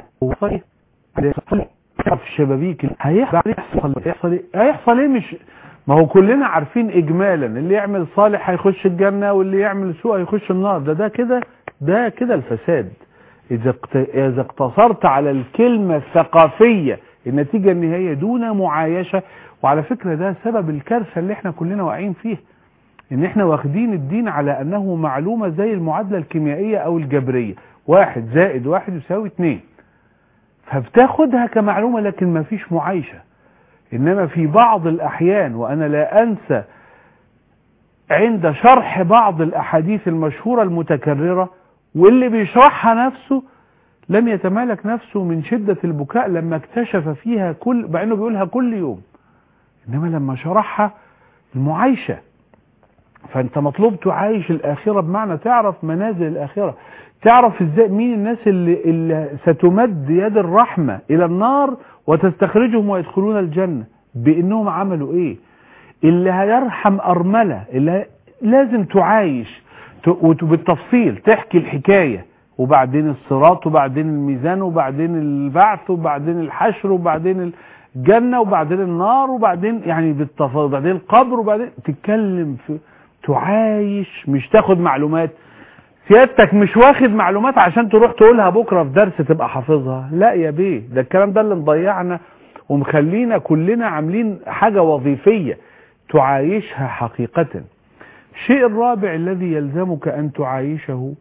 في الشبابيك هيحصل هيحصل ايه هيحصل ايه مش ما هو كلنا عارفين اجمالا اللي يعمل صالح هيخش الجنة واللي يعمل سوء هيخش النار ده ده كده ده كده الفساد اذا اذا اقتصرت على الكلمة الثقافية النتيجة النهائية دون معايشة وعلى فكرة ده سبب الكارثة اللي احنا كلنا واقعين فيها ان احنا واخدين الدين على انه معلومة زي المعادلة الكيميائية او الجبرية واحد زائد واحد يساوي اتنين فبتاخدها كمعلومة لكن ما فيش معايشة انما في بعض الاحيان وانا لا انسى عند شرح بعض الاحاديث المشهورة المتكررة واللي بيشرحها نفسه لم يتمالك نفسه من شدة البكاء لما اكتشف فيها كل مع انه بيقولها كل يوم انما لما شرحها المعايشة فانت مطلوب تعايش الاخرة بمعنى تعرف منازل الاخرة تعرف ازاي مين الناس اللي, اللي ستمد يد الرحمة الى النار وتستخرجهم ويدخلون الجنة بانهم عملوا ايه اللي هيرحم ارملة اللي لازم تعايش وبالتفصيل تحكي الحكاية وبعدين الصراط وبعدين الميزان وبعدين البعث وبعدين الحشر وبعدين الجنة وبعدين النار وبعدين يعني بالتفاصيل وبعدين القبر وبعدين تتكلم في تعايش مش تاخد معلومات سيادتك مش واخد معلومات عشان تروح تقولها بكرة في درس تبقى حافظها لا يا بيه ده الكلام ده اللي مضيعنا ومخلينا كلنا عاملين حاجة وظيفية تعايشها حقيقة الشيء الرابع الذي يلزمك أن تعايشه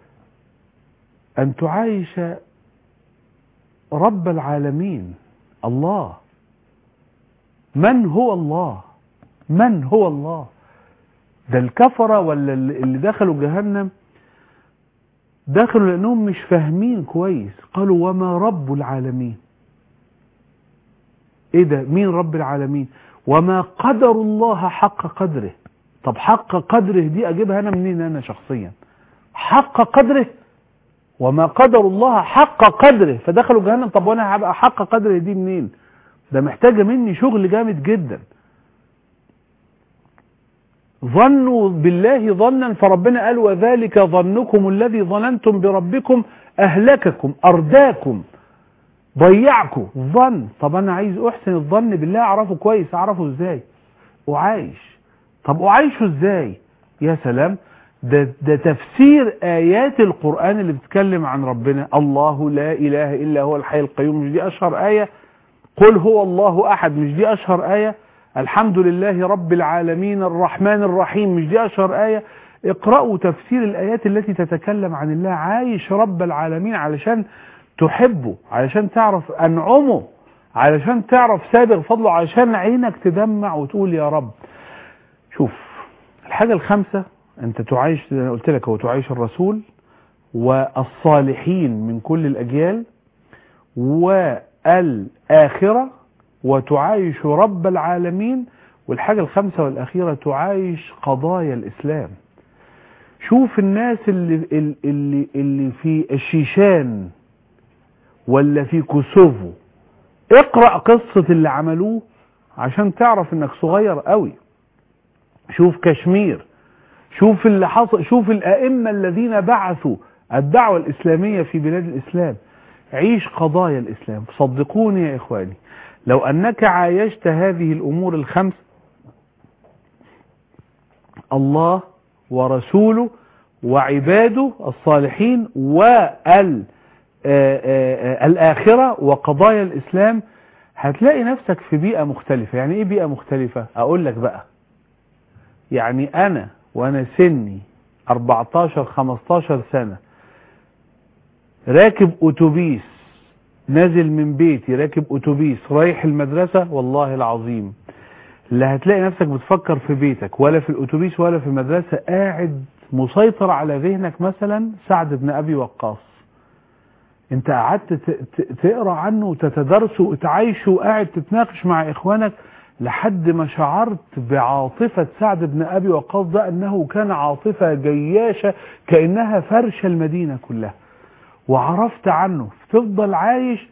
أن تعايش رب العالمين الله من هو الله من هو الله ده الكفرة ولا اللي دخلوا جهنم دخلوا لأنهم مش فاهمين كويس قالوا وما رب العالمين ايه ده مين رب العالمين وما قدر الله حق قدره طب حق قدره دي اجيبها انا منين انا شخصيا حق قدره وما قدر الله حق قدره فدخلوا جهنم طب وانا هبقى حق قدره دي منين ده محتاجة مني شغل جامد جدا ظنوا بالله ظنا فربنا قال وذلك ظنكم الذي ظننتم بربكم أهلككم أرداكم ضيعكم ظن طب أنا عايز أحسن الظن بالله أعرفه كويس أعرفه إزاي أعايش طب أعايشه إزاي يا سلام ده, ده تفسير آيات القرآن اللي بتتكلم عن ربنا الله لا إله إلا هو الحي القيوم مش دي أشهر آية قل هو الله أحد مش دي أشهر آية الحمد لله رب العالمين الرحمن الرحيم مش دي أشهر آية اقرأوا تفسير الآيات التي تتكلم عن الله عايش رب العالمين علشان تحبه علشان تعرف أنعمه علشان تعرف سابق فضله علشان عينك تدمع وتقول يا رب شوف الحاجة الخامسة انت تعيش انا قلت لك هو تعيش الرسول والصالحين من كل الأجيال والآخرة وتعايش رب العالمين والحاجة الخامسة والأخيرة تعايش قضايا الإسلام شوف الناس اللي, اللي, اللي في الشيشان ولا في كوسوفو اقرأ قصة اللي عملوه عشان تعرف انك صغير قوي شوف كشمير شوف اللي حصل شوف الأئمة الذين بعثوا الدعوة الإسلامية في بلاد الإسلام عيش قضايا الإسلام صدقوني يا إخواني لو أنك عايشت هذه الأمور الخمس الله ورسوله وعباده الصالحين والآخرة وقضايا الإسلام هتلاقي نفسك في بيئة مختلفة يعني إيه بيئة مختلفة أقول لك بقى يعني أنا وأنا سني 14-15 سنة راكب أتوبيس نازل من بيتي راكب اتوبيس رايح المدرسة والله العظيم لا هتلاقي نفسك بتفكر في بيتك ولا في الاتوبيس ولا في المدرسة قاعد مسيطر على ذهنك مثلا سعد بن ابي وقاص انت قعدت تقرا عنه وتتدرسه وتعايشه وقاعد تتناقش مع اخوانك لحد ما شعرت بعاطفة سعد بن ابي وقاص ده انه كان عاطفة جياشة كانها فرش المدينة كلها وعرفت عنه تفضل عايش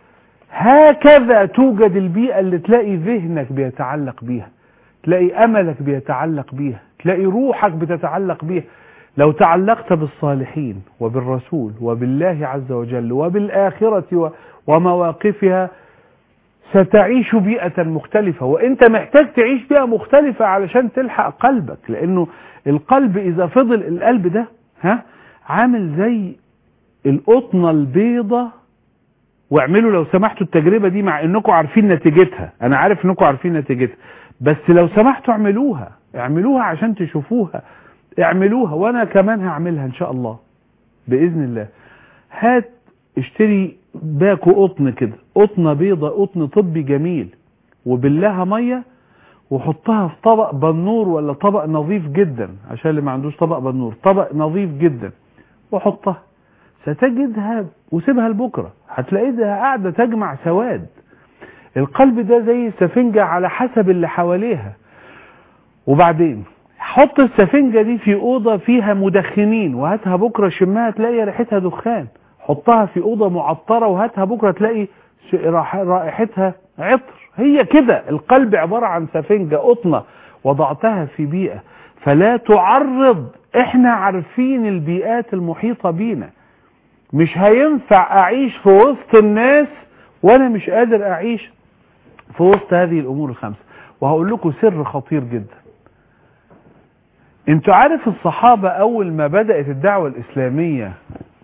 هكذا توجد البيئة اللي تلاقي ذهنك بيتعلق بيها تلاقي أملك بيتعلق بيها تلاقي روحك بتتعلق بيها لو تعلقت بالصالحين وبالرسول وبالله عز وجل وبالآخرة ومواقفها ستعيش بيئة مختلفة وانت محتاج تعيش بيئة مختلفة علشان تلحق قلبك لانه القلب اذا فضل القلب ده ها عامل زي القطنة البيضة واعملوا لو سمحتوا التجربة دي مع انكم عارفين نتيجتها انا عارف انكم عارفين نتيجتها بس لو سمحتوا اعملوها اعملوها عشان تشوفوها اعملوها وانا كمان هعملها ان شاء الله باذن الله هات اشتري باكو قطن كده قطنة بيضة قطن طبي جميل وبلها مية وحطها في طبق بنور ولا طبق نظيف جدا عشان اللي ما عندوش طبق بنور طبق نظيف جدا وحطها ستجدها وسيبها لبكرة هتلاقيها قاعدة تجمع سواد القلب ده زي السفنجة على حسب اللي حواليها وبعدين حط السفنجة دي في أوضة فيها مدخنين وهاتها بكرة شمها تلاقي ريحتها دخان حطها في أوضة معطرة وهاتها بكرة تلاقي رائحتها عطر هي كده القلب عبارة عن سفنجة قطنة وضعتها في بيئة فلا تعرض احنا عارفين البيئات المحيطة بينا مش هينفع اعيش في وسط الناس وانا مش قادر اعيش في وسط هذه الامور الخمسة وهقول لكم سر خطير جدا انتوا عارف الصحابة اول ما بدأت الدعوة الاسلامية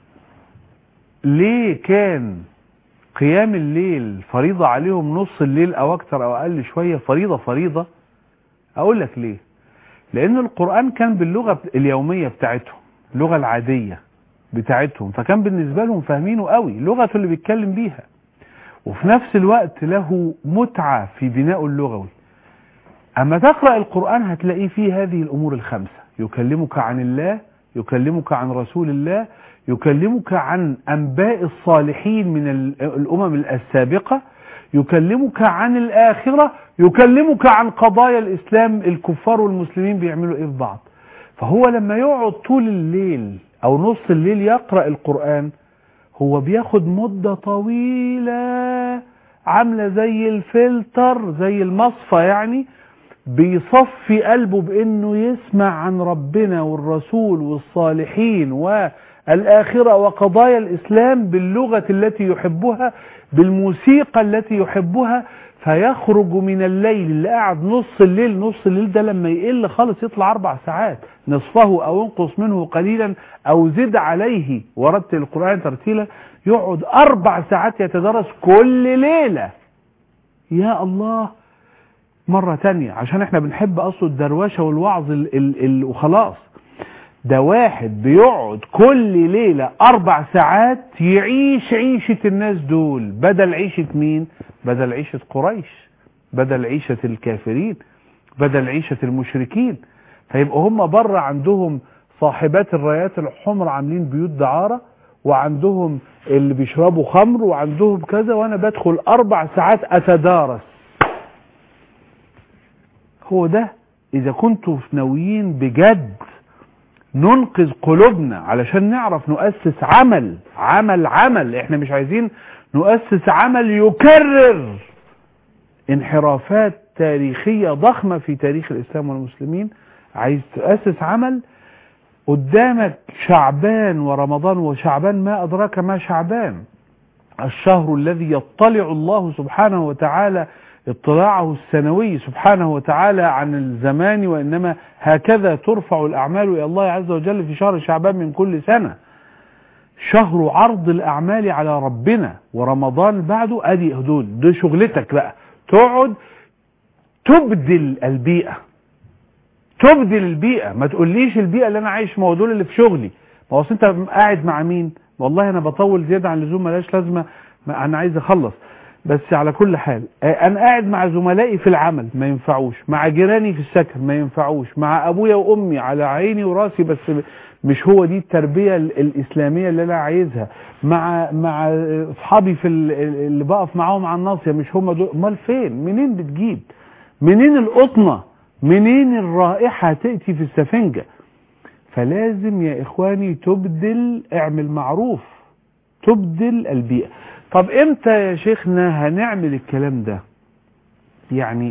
ليه كان قيام الليل فريضة عليهم نص الليل او اكتر او اقل شوية فريضة فريضة اقول لك ليه لان القرآن كان باللغة اليومية بتاعتهم اللغة العادية بتاعتهم فكان بالنسبة لهم فاهمينه قوي لغته اللي بيتكلم بيها وفي نفس الوقت له متعة في بناء اللغوي اما تقرأ القرآن هتلاقيه فيه هذه الامور الخمسة يكلمك عن الله يكلمك عن رسول الله يكلمك عن انباء الصالحين من الامم السابقة يكلمك عن الاخرة يكلمك عن قضايا الاسلام الكفار والمسلمين بيعملوا ايه في بعض فهو لما يقعد طول الليل او نص الليل يقرأ القرآن هو بياخد مدة طويلة عاملة زي الفلتر زي المصفى يعني بيصفي قلبه بانه يسمع عن ربنا والرسول والصالحين والآخرة وقضايا الإسلام باللغة التي يحبها بالموسيقى التي يحبها فيخرج من الليل اللي قاعد نص الليل نص الليل ده لما يقل خالص يطلع أربع ساعات نصفه أو انقص منه قليلا أو زد عليه ورتل القرآن ترتيلا يقعد أربع ساعات يتدرس كل ليلة يا الله مرة تانية عشان احنا بنحب اصله الدروشة والوعظ ال ال ال وخلاص ده واحد بيقعد كل ليلة اربع ساعات يعيش عيشة الناس دول بدل عيشة مين بدل عيشة قريش بدل عيشة الكافرين بدل عيشة المشركين فيبقوا هم بره عندهم صاحبات الرايات الحمر عاملين بيوت دعارة وعندهم اللي بيشربوا خمر وعندهم كذا وانا بدخل اربع ساعات اتدارس هو ده اذا كنتوا ناويين بجد ننقذ قلوبنا علشان نعرف نؤسس عمل عمل عمل احنا مش عايزين نؤسس عمل يكرر انحرافات تاريخية ضخمة في تاريخ الاسلام والمسلمين عايز تؤسس عمل قدامك شعبان ورمضان وشعبان ما أدراك ما شعبان الشهر الذي يطلع الله سبحانه وتعالى اطلاعه السنوي سبحانه وتعالى عن الزمان وإنما هكذا ترفع الأعمال إلى الله عز وجل في شهر شعبان من كل سنة شهر عرض الأعمال على ربنا ورمضان بعده أدي هدول دي شغلتك بقى تقعد تبدل البيئة تبدل البيئة ما تقوليش البيئة اللي أنا عايش ما هو دول اللي في شغلي ما هو انت قاعد مع مين والله أنا بطول زيادة عن اللزوم ملاش لازمة ما انا عايز اخلص بس على كل حال آه، انا قاعد مع زملائي في العمل ما ينفعوش مع جيراني في السكن ما ينفعوش مع ابويا وامي على عيني وراسي بس مش هو دي التربية ال- الاسلامية اللي انا عايزها مع مع اصحابي في ال- اللي بقف معاهم على الناصية مش هم دول امال فين منين بتجيب منين القطنة منين الرائحة تأتي في السفنجة فلازم يا اخواني تبدل اعمل معروف تبدل البيئة طب امتى يا شيخنا هنعمل الكلام ده يعني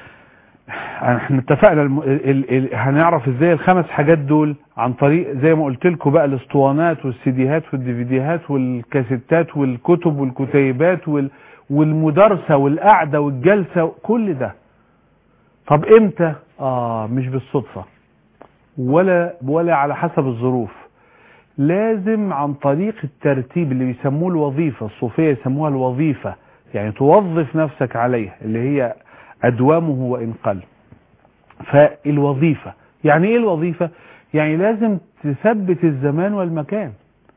احنا اتفقنا الم... ال... ال... ال... هنعرف ازاي الخمس حاجات دول عن طريق زي ما قلت لكم بقى الاسطوانات والسيديهات والديفيديهات والكاسيتات والكتب والكتيبات وال... والمدارسة والقعدة والجلسة كل ده طب امتى اه مش بالصدفة ولا ولا على حسب الظروف لازم عن طريق الترتيب اللي بيسموه الوظيفة الصوفية يسموها الوظيفة يعني توظف نفسك عليها اللي هي أدوامه وإن قل فالوظيفة يعني إيه الوظيفة يعني لازم تثبت الزمان والمكان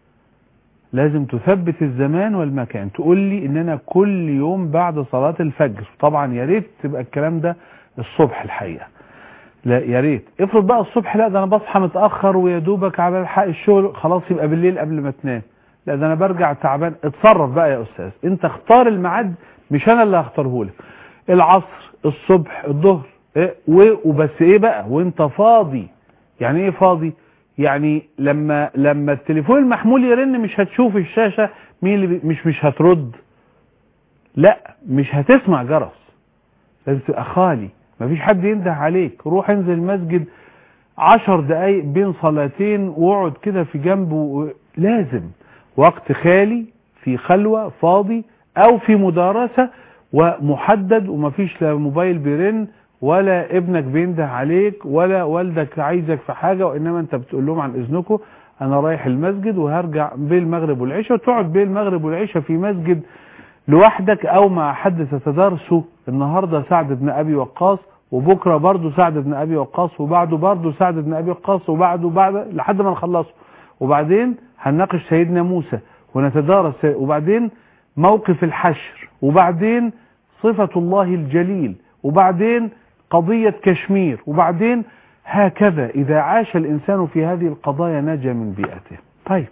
لازم تثبت الزمان والمكان تقول لي ان انا كل يوم بعد صلاة الفجر طبعا يا ريت تبقى الكلام ده الصبح الحقيقة لا يا ريت افرض بقى الصبح لا ده انا بصحى متاخر ويا دوبك على الحق الشغل خلاص يبقى بالليل قبل ما تنام لا ده انا برجع تعبان اتصرف بقى يا استاذ انت اختار الميعاد مش انا اللي هختاره لك العصر الصبح الظهر إيه و- وبس ايه بقى وانت فاضي يعني ايه فاضي يعني لما لما التليفون المحمول يرن مش هتشوف الشاشه مين اللي بي مش مش هترد لا مش هتسمع جرس لازم تبقى خالي مفيش حد ينده عليك روح انزل المسجد عشر دقايق بين صلاتين واقعد كده في جنبه لازم وقت خالي في خلوة فاضي او في مدارسة ومحدد ومفيش لا موبايل بيرن ولا ابنك بينده عليك ولا والدك عايزك في حاجة وانما انت بتقول لهم عن اذنكم انا رايح المسجد وهرجع بين المغرب والعشاء وتقعد بين المغرب والعشاء في مسجد لوحدك او مع حد تتدارسه النهارده سعد بن ابي وقاص وبكره برضه سعد بن ابي وقاص وبعده برضه سعد بن ابي وقاص وبعده بعد لحد ما نخلصه وبعدين هنناقش سيدنا موسى ونتدارس وبعدين موقف الحشر وبعدين صفة الله الجليل وبعدين قضية كشمير وبعدين هكذا إذا عاش الإنسان في هذه القضايا نجا من بيئته طيب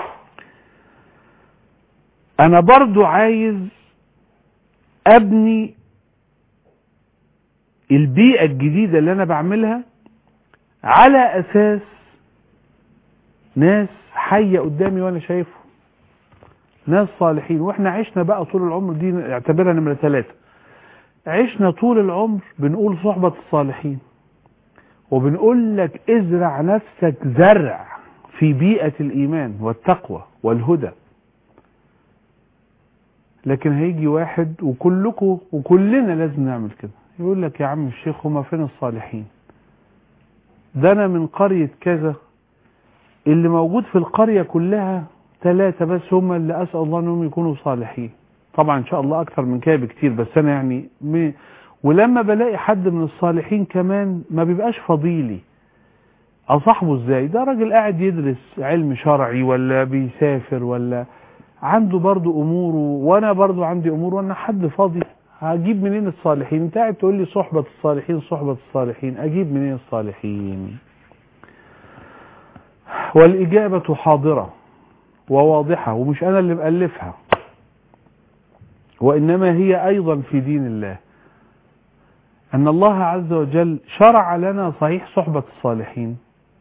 أنا برضو عايز أبني البيئة الجديدة اللي أنا بعملها على أساس ناس حية قدامي وأنا شايفهم ناس صالحين وإحنا عشنا بقى طول العمر دي اعتبرها نمرة ثلاثة عشنا طول العمر بنقول صحبة الصالحين وبنقول لك ازرع نفسك زرع في بيئة الإيمان والتقوى والهدى لكن هيجي واحد وكلكم وكلنا لازم نعمل كده يقول لك يا عم الشيخ هما فين الصالحين ده انا من قرية كذا اللي موجود في القرية كلها ثلاثة بس هم اللي اسأل الله انهم يكونوا صالحين طبعا ان شاء الله اكثر من كده بكتير بس انا يعني م... ولما بلاقي حد من الصالحين كمان ما بيبقاش فضيلي اصاحبه ازاي ده راجل قاعد يدرس علم شرعي ولا بيسافر ولا عنده برضو اموره وانا برضو عندي امور وانا حد فاضي هجيب منين الصالحين انت قاعد تقول لي صحبة الصالحين صحبة الصالحين اجيب منين الصالحين والاجابة حاضرة وواضحة ومش انا اللي مألفها وانما هي ايضا في دين الله ان الله عز وجل شرع لنا صحيح صحبة الصالحين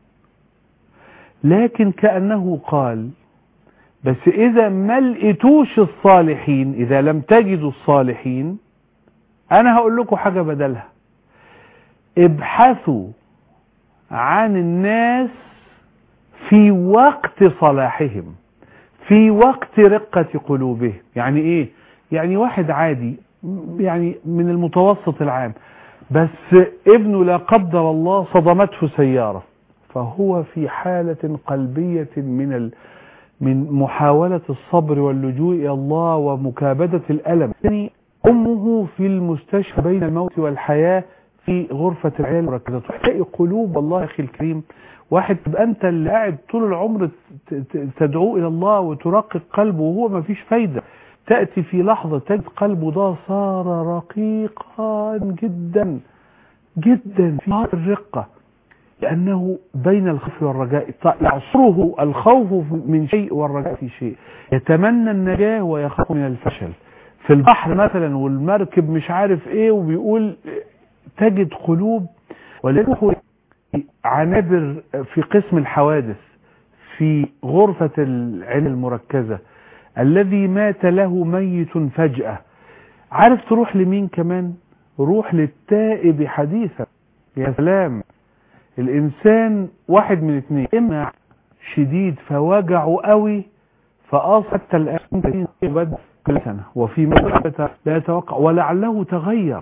لكن كأنه قال بس اذا ما لقيتوش الصالحين اذا لم تجدوا الصالحين انا هقول لكم حاجة بدلها ابحثوا عن الناس في وقت صلاحهم في وقت رقة قلوبهم يعني ايه يعني واحد عادي يعني من المتوسط العام بس ابنه لا قدر الله صدمته سيارة فهو في حالة قلبية من ال من محاولة الصبر واللجوء إلى الله ومكابدة الألم يعني أمه في المستشفى بين الموت والحياة في غرفة العيال مركزة تلاقي قلوب والله أخي الكريم واحد تبقى أنت اللي قاعد طول العمر تدعوه إلى الله وترقق قلبه وهو ما فيش فايدة تأتي في لحظة تجد قلبه ده صار رقيقا جدا جدا في الرقة لأنه بين الخوف والرجاء يعصره الخوف من شيء والرجاء في شيء يتمنى النجاة ويخاف من الفشل في البحر مثلا والمركب مش عارف ايه وبيقول تجد قلوب ولكن عنابر في قسم الحوادث في غرفة العين المركزة الذي مات له ميت فجأة عارف تروح لمين كمان روح للتائب حديثا يا سلام الإنسان واحد من اثنين إما شديد فوجعه قوي فقاص حتى الآن بدأ كل سنة وفي مرحلة لا يتوقع ولعله تغير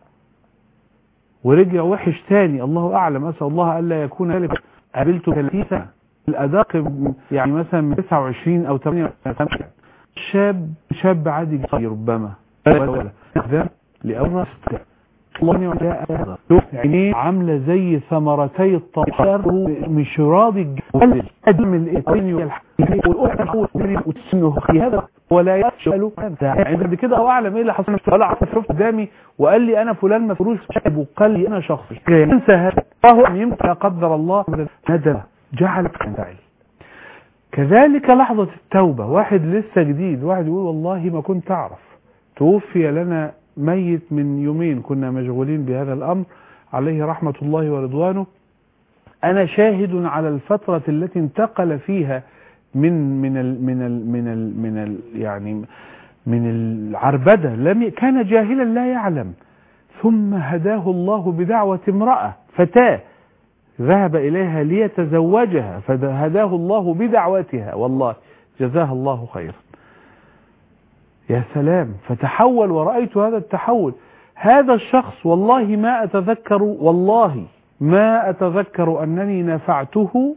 ورجع وحش تاني الله أعلم أسأل الله ألا يكون ذلك قابلته 30 سنة الأداق يعني مثلا من 29 أو 28 شاب شاب عادي ربما ده لأول الله عينيه عاملة زي ثمرتي الطائر مش راضي أدم الإيطاني والسنه هذا ولا يفشل عند كده هو أعلم إيه اللي حصل طلع شفت قدامي وقال لي أنا فلان مفروش شاب وقال لي أنا شخص ينسى هذا فهو يمكن قدر الله ندم جعل فعل كذلك لحظة التوبة واحد لسه جديد واحد يقول والله ما كنت أعرف توفي لنا ميت من يومين كنا مشغولين بهذا الأمر عليه رحمة الله ورضوانه أنا شاهد على الفترة التي انتقل فيها من من ال من ال من ال من ال يعني من العربدة لم كان جاهلا لا يعلم ثم هداه الله بدعوة امرأة فتاة ذهب إليها ليتزوجها فهداه الله بدعوتها والله جزاها الله خيرا يا سلام فتحول ورأيت هذا التحول هذا الشخص والله ما أتذكر والله ما أتذكر أنني نفعته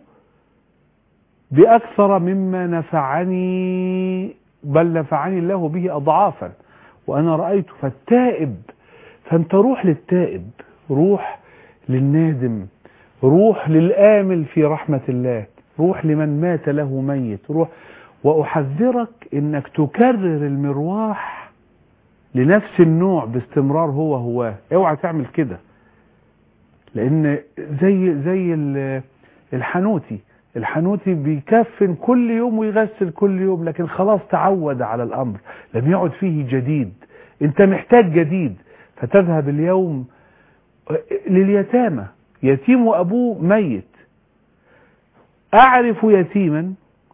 بأكثر مما نفعني بل نفعني الله به أضعافا وأنا رأيت فالتائب فأنت روح للتائب روح للنادم روح للآمل في رحمة الله روح لمن مات له ميت روح وأحذرك انك تكرر المرواح لنفس النوع باستمرار هو هو اوعى تعمل كده لان زي زي الحنوتي الحنوتي بيكفن كل يوم ويغسل كل يوم لكن خلاص تعود على الامر لم يعد فيه جديد انت محتاج جديد فتذهب اليوم لليتامى يتيم وابوه ميت اعرف يتيما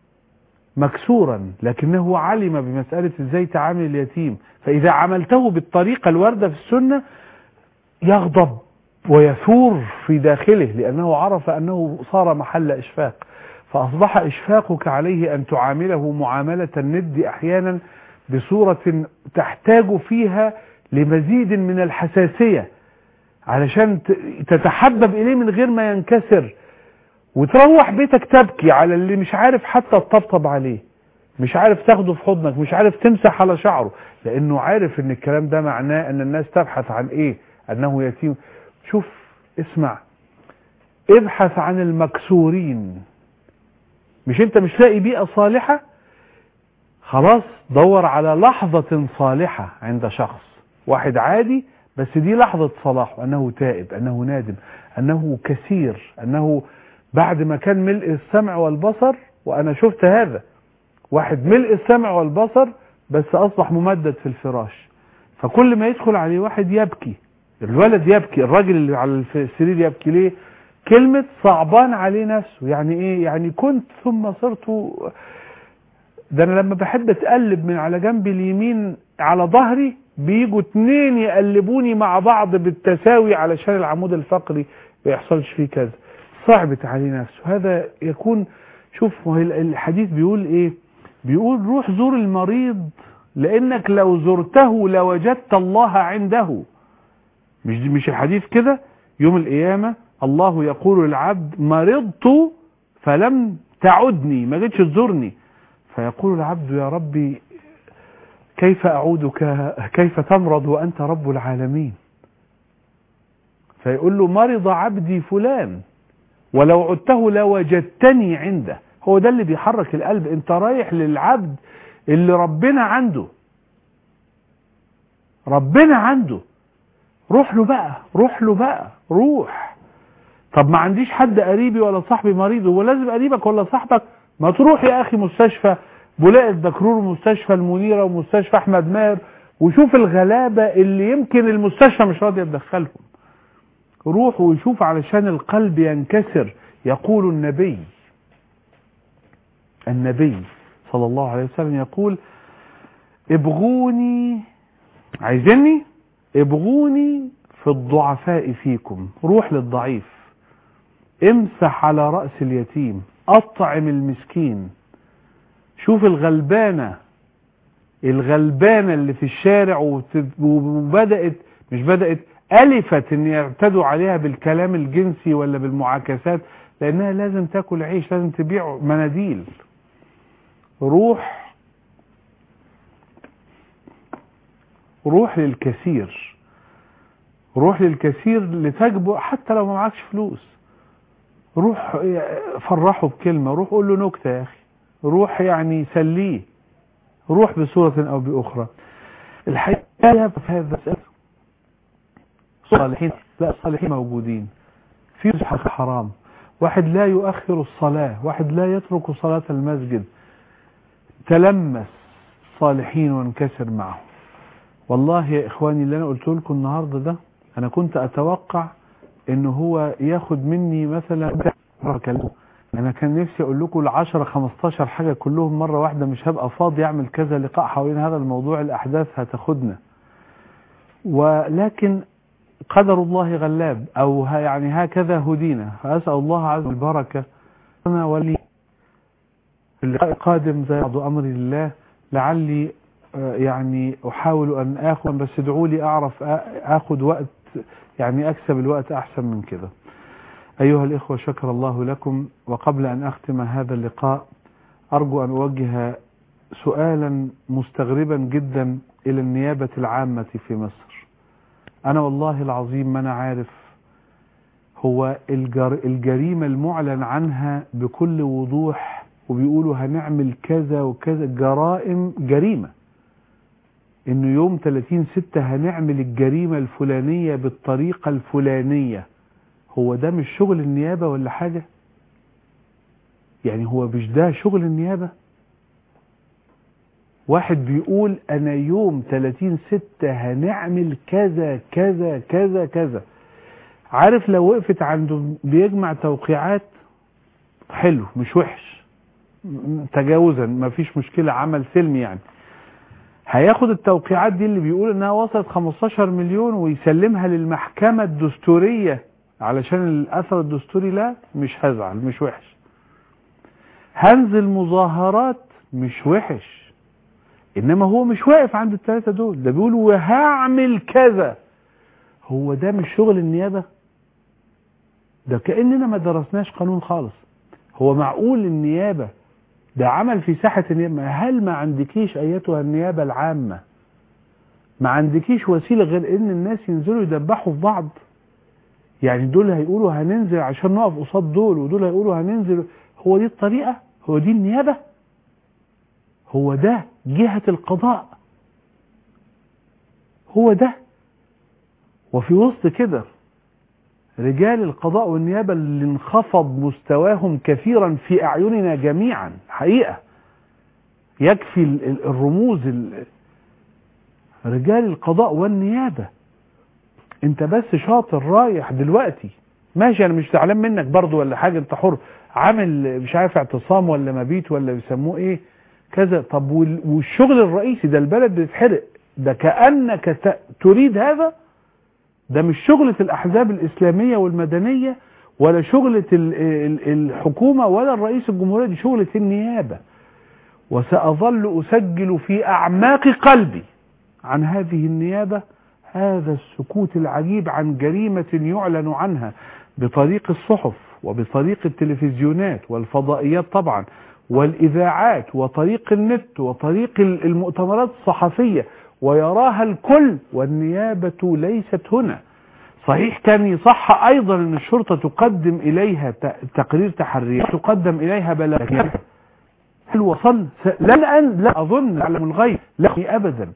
مكسورا لكنه علم بمسألة ازاي تعامل اليتيم فإذا عملته بالطريقة الواردة في السنة يغضب ويثور في داخله لأنه عرف أنه صار محل إشفاق فأصبح إشفاقك عليه أن تعامله معاملة الند أحيانا بصورة تحتاج فيها لمزيد من الحساسية علشان تتحبب إليه من غير ما ينكسر وتروح بيتك تبكي على اللي مش عارف حتى تطبطب عليه مش عارف تاخده في حضنك مش عارف تمسح على شعره لانه عارف ان الكلام ده معناه ان الناس تبحث عن ايه انه يتيم شوف اسمع ابحث عن المكسورين مش انت مش لاقي بيئة صالحة خلاص دور على لحظة صالحة عند شخص واحد عادي بس دي لحظة صلاح انه تائب انه نادم انه كثير انه بعد ما كان ملء السمع والبصر وانا شفت هذا واحد ملء السمع والبصر بس اصبح ممدد في الفراش فكل ما يدخل عليه واحد يبكي الولد يبكي الراجل اللي على السرير يبكي ليه كلمة صعبان عليه نفسه يعني ايه يعني كنت ثم صرت ده انا لما بحب اتقلب من على جنب اليمين على ظهري بيجوا اتنين يقلبوني مع بعض بالتساوي علشان العمود الفقري ما يحصلش فيه كذا صعبت عليه نفسه هذا يكون شوف الحديث بيقول ايه بيقول روح زور المريض لانك لو زرته لوجدت الله عنده مش مش الحديث كده يوم القيامة الله يقول للعبد مرضت فلم تعدني ما جيتش تزورني فيقول العبد يا ربي كيف أعودك كيف تمرض وأنت رب العالمين فيقول له مرض عبدي فلان ولو عدته لوجدتني عنده هو ده اللي بيحرك القلب انت رايح للعبد اللي ربنا عنده ربنا عنده روح له بقى روح له بقى روح طب ما عنديش حد قريبي ولا صاحبي مريض هو لازم قريبك ولا صاحبك ما تروح يا اخي مستشفى بولاء الدكرور ومستشفى المنيرة ومستشفى احمد ماهر وشوف الغلابة اللي يمكن المستشفى مش راضية تدخلهم روح وشوف علشان القلب ينكسر يقول النبي النبي صلى الله عليه وسلم يقول ابغوني عايزيني ابغوني في الضعفاء فيكم روح للضعيف امسح على رأس اليتيم اطعم المسكين شوف الغلبانة الغلبانة اللي في الشارع وبدأت مش بدأت ألفت ان يعتدوا عليها بالكلام الجنسي ولا بالمعاكسات لانها لازم تاكل عيش لازم تبيع مناديل روح روح للكثير روح للكثير لتجبر حتى لو ما معكش فلوس روح فرحه بكلمة روح قول له نكتة يا أخي روح يعني سليه روح بصورة أو بأخرى الحقيقة في هذا صالحين لا صالحين موجودين في حرام واحد لا يؤخر الصلاة واحد لا يترك صلاة المسجد تلمس صالحين وانكسر معهم والله يا إخواني اللي أنا قلت لكم النهاردة ده أنا كنت أتوقع إن هو ياخد مني مثلا أنا كان نفسي أقول لكم العشرة 15 حاجة كلهم مرة واحدة مش هبقى فاضي أعمل كذا لقاء حوالين هذا الموضوع الأحداث هتاخدنا ولكن قدر الله غلاب أو يعني هكذا هدينا فأسأل الله عز وجل البركة أنا ولي في اللقاء القادم زي بعض أمر الله لعلي يعني أحاول أن آخذ بس ادعوا لي أعرف أخذ وقت يعني أكسب الوقت أحسن من كده أيها الإخوة شكر الله لكم وقبل أن أختم هذا اللقاء أرجو أن أوجه سؤالا مستغربا جدا إلى النيابة العامة في مصر أنا والله العظيم ما أنا عارف هو الجر الجريمة المعلن عنها بكل وضوح وبيقولوا هنعمل كذا وكذا جرائم جريمة انه يوم 30 ستة هنعمل الجريمة الفلانية بالطريقة الفلانية هو ده مش شغل النيابة ولا حاجة يعني هو مش ده شغل النيابة واحد بيقول انا يوم 30 ستة هنعمل كذا كذا كذا كذا عارف لو وقفت عنده بيجمع توقيعات حلو مش وحش تجاوزا ما فيش مشكلة عمل سلمي يعني هياخد التوقيعات دي اللي بيقول انها وصلت 15 مليون ويسلمها للمحكمة الدستورية علشان الاثر الدستوري لا مش هزعل مش وحش هنزل مظاهرات مش وحش انما هو مش واقف عند الثلاثة دول ده بيقول وهعمل كذا هو ده مش شغل النيابة ده كأننا ما درسناش قانون خالص هو معقول النيابة ده عمل في ساحة النيابة هل ما عندكيش ايتها النيابة العامة ما عندكيش وسيلة غير ان الناس ينزلوا يدبحوا في بعض يعني دول هيقولوا هننزل عشان نقف قصاد دول ودول هيقولوا هننزل هو دي الطريقة هو دي النيابة هو ده جهة القضاء هو ده وفي وسط كده رجال القضاء والنيابة اللي انخفض مستواهم كثيرا في أعيننا جميعا حقيقة يكفي الرموز رجال القضاء والنيابة انت بس شاطر رايح دلوقتي ماشي انا مش زعلان منك برضو ولا حاجة انت حر عامل مش عارف اعتصام ولا مبيت ولا بيسموه ايه كذا طب والشغل الرئيسي ده البلد بتتحرق ده كأنك تريد هذا ده مش شغلة الأحزاب الإسلامية والمدنية ولا شغلة الحكومة ولا الرئيس الجمهورية دي شغلة النيابة وسأظل أسجل في أعماق قلبي عن هذه النيابة هذا السكوت العجيب عن جريمة يعلن عنها بطريق الصحف وبطريق التلفزيونات والفضائيات طبعا والإذاعات وطريق النت وطريق المؤتمرات الصحفية ويراها الكل والنيابة ليست هنا صحيح كان يصح أيضا أن الشرطة تقدم إليها تقرير تحريات تقدم إليها بلاغات هل وصل لا الآن لا أظن أعلم الغيب لا أبدا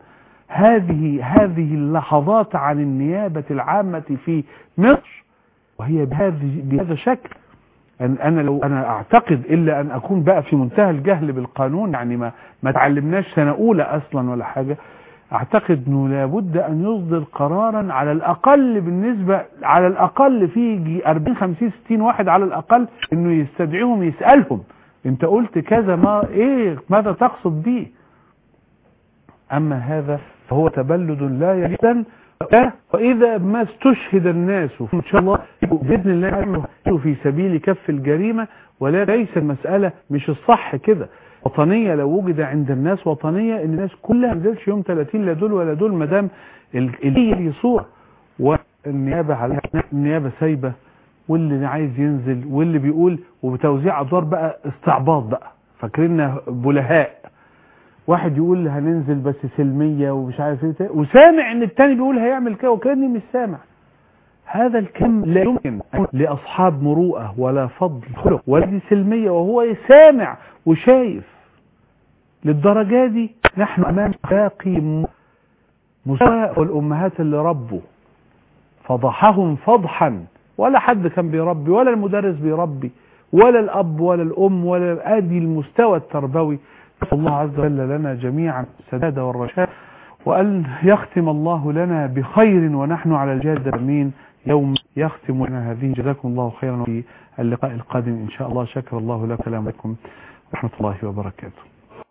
هذه هذه اللحظات عن النيابة العامة في مصر وهي بهذه بهذا الشكل أن أنا لو أنا أعتقد إلا أن أكون بقى في منتهى الجهل بالقانون يعني ما ما تعلمناش سنة أولى أصلا ولا حاجة أعتقد أنه لابد أن يصدر قرارا على الأقل بالنسبة على الأقل في يجي 40 50 60 واحد على الأقل أنه يستدعيهم يسألهم أنت قلت كذا ما إيه ماذا تقصد به أما هذا فهو تبلد لا يليق وإذا ما استشهد الناس إن شاء الله بإذن الله يعملوا في سبيل كف الجريمة ولا ليس المسألة مش الصح كده وطنية لو وجد عند الناس وطنية ان الناس كلها ما نزلش يوم 30 لا دول ولا دول ما دام اللي صورة والنيابة على النيابة سايبة واللي عايز ينزل واللي بيقول وبتوزيع ادوار بقى استعباط بقى فاكريننا بلهاء واحد يقول هننزل بس سلمية ومش عارف ايه وسامع ان التاني بيقول هيعمل كده وكاني مش سامع هذا الكم لا يمكن لأصحاب مروءة ولا فضل خلق ولا دي سلمية وهو سامع وشايف للدرجة دي نحن أمام باقي مستوى الأمهات اللي ربوا فضحهم فضحا ولا حد كان بيربي ولا المدرس بيربي ولا الأب ولا الأم ولا أدي المستوى التربوي نسأل الله عز وجل لنا جميعا السداد والرشاد وأن يختم الله لنا بخير ونحن على الجادة امين يوم يختم لنا هذه جزاكم الله خيرا في اللقاء القادم إن شاء الله شكر الله لكم السلام عليكم ورحمة الله وبركاته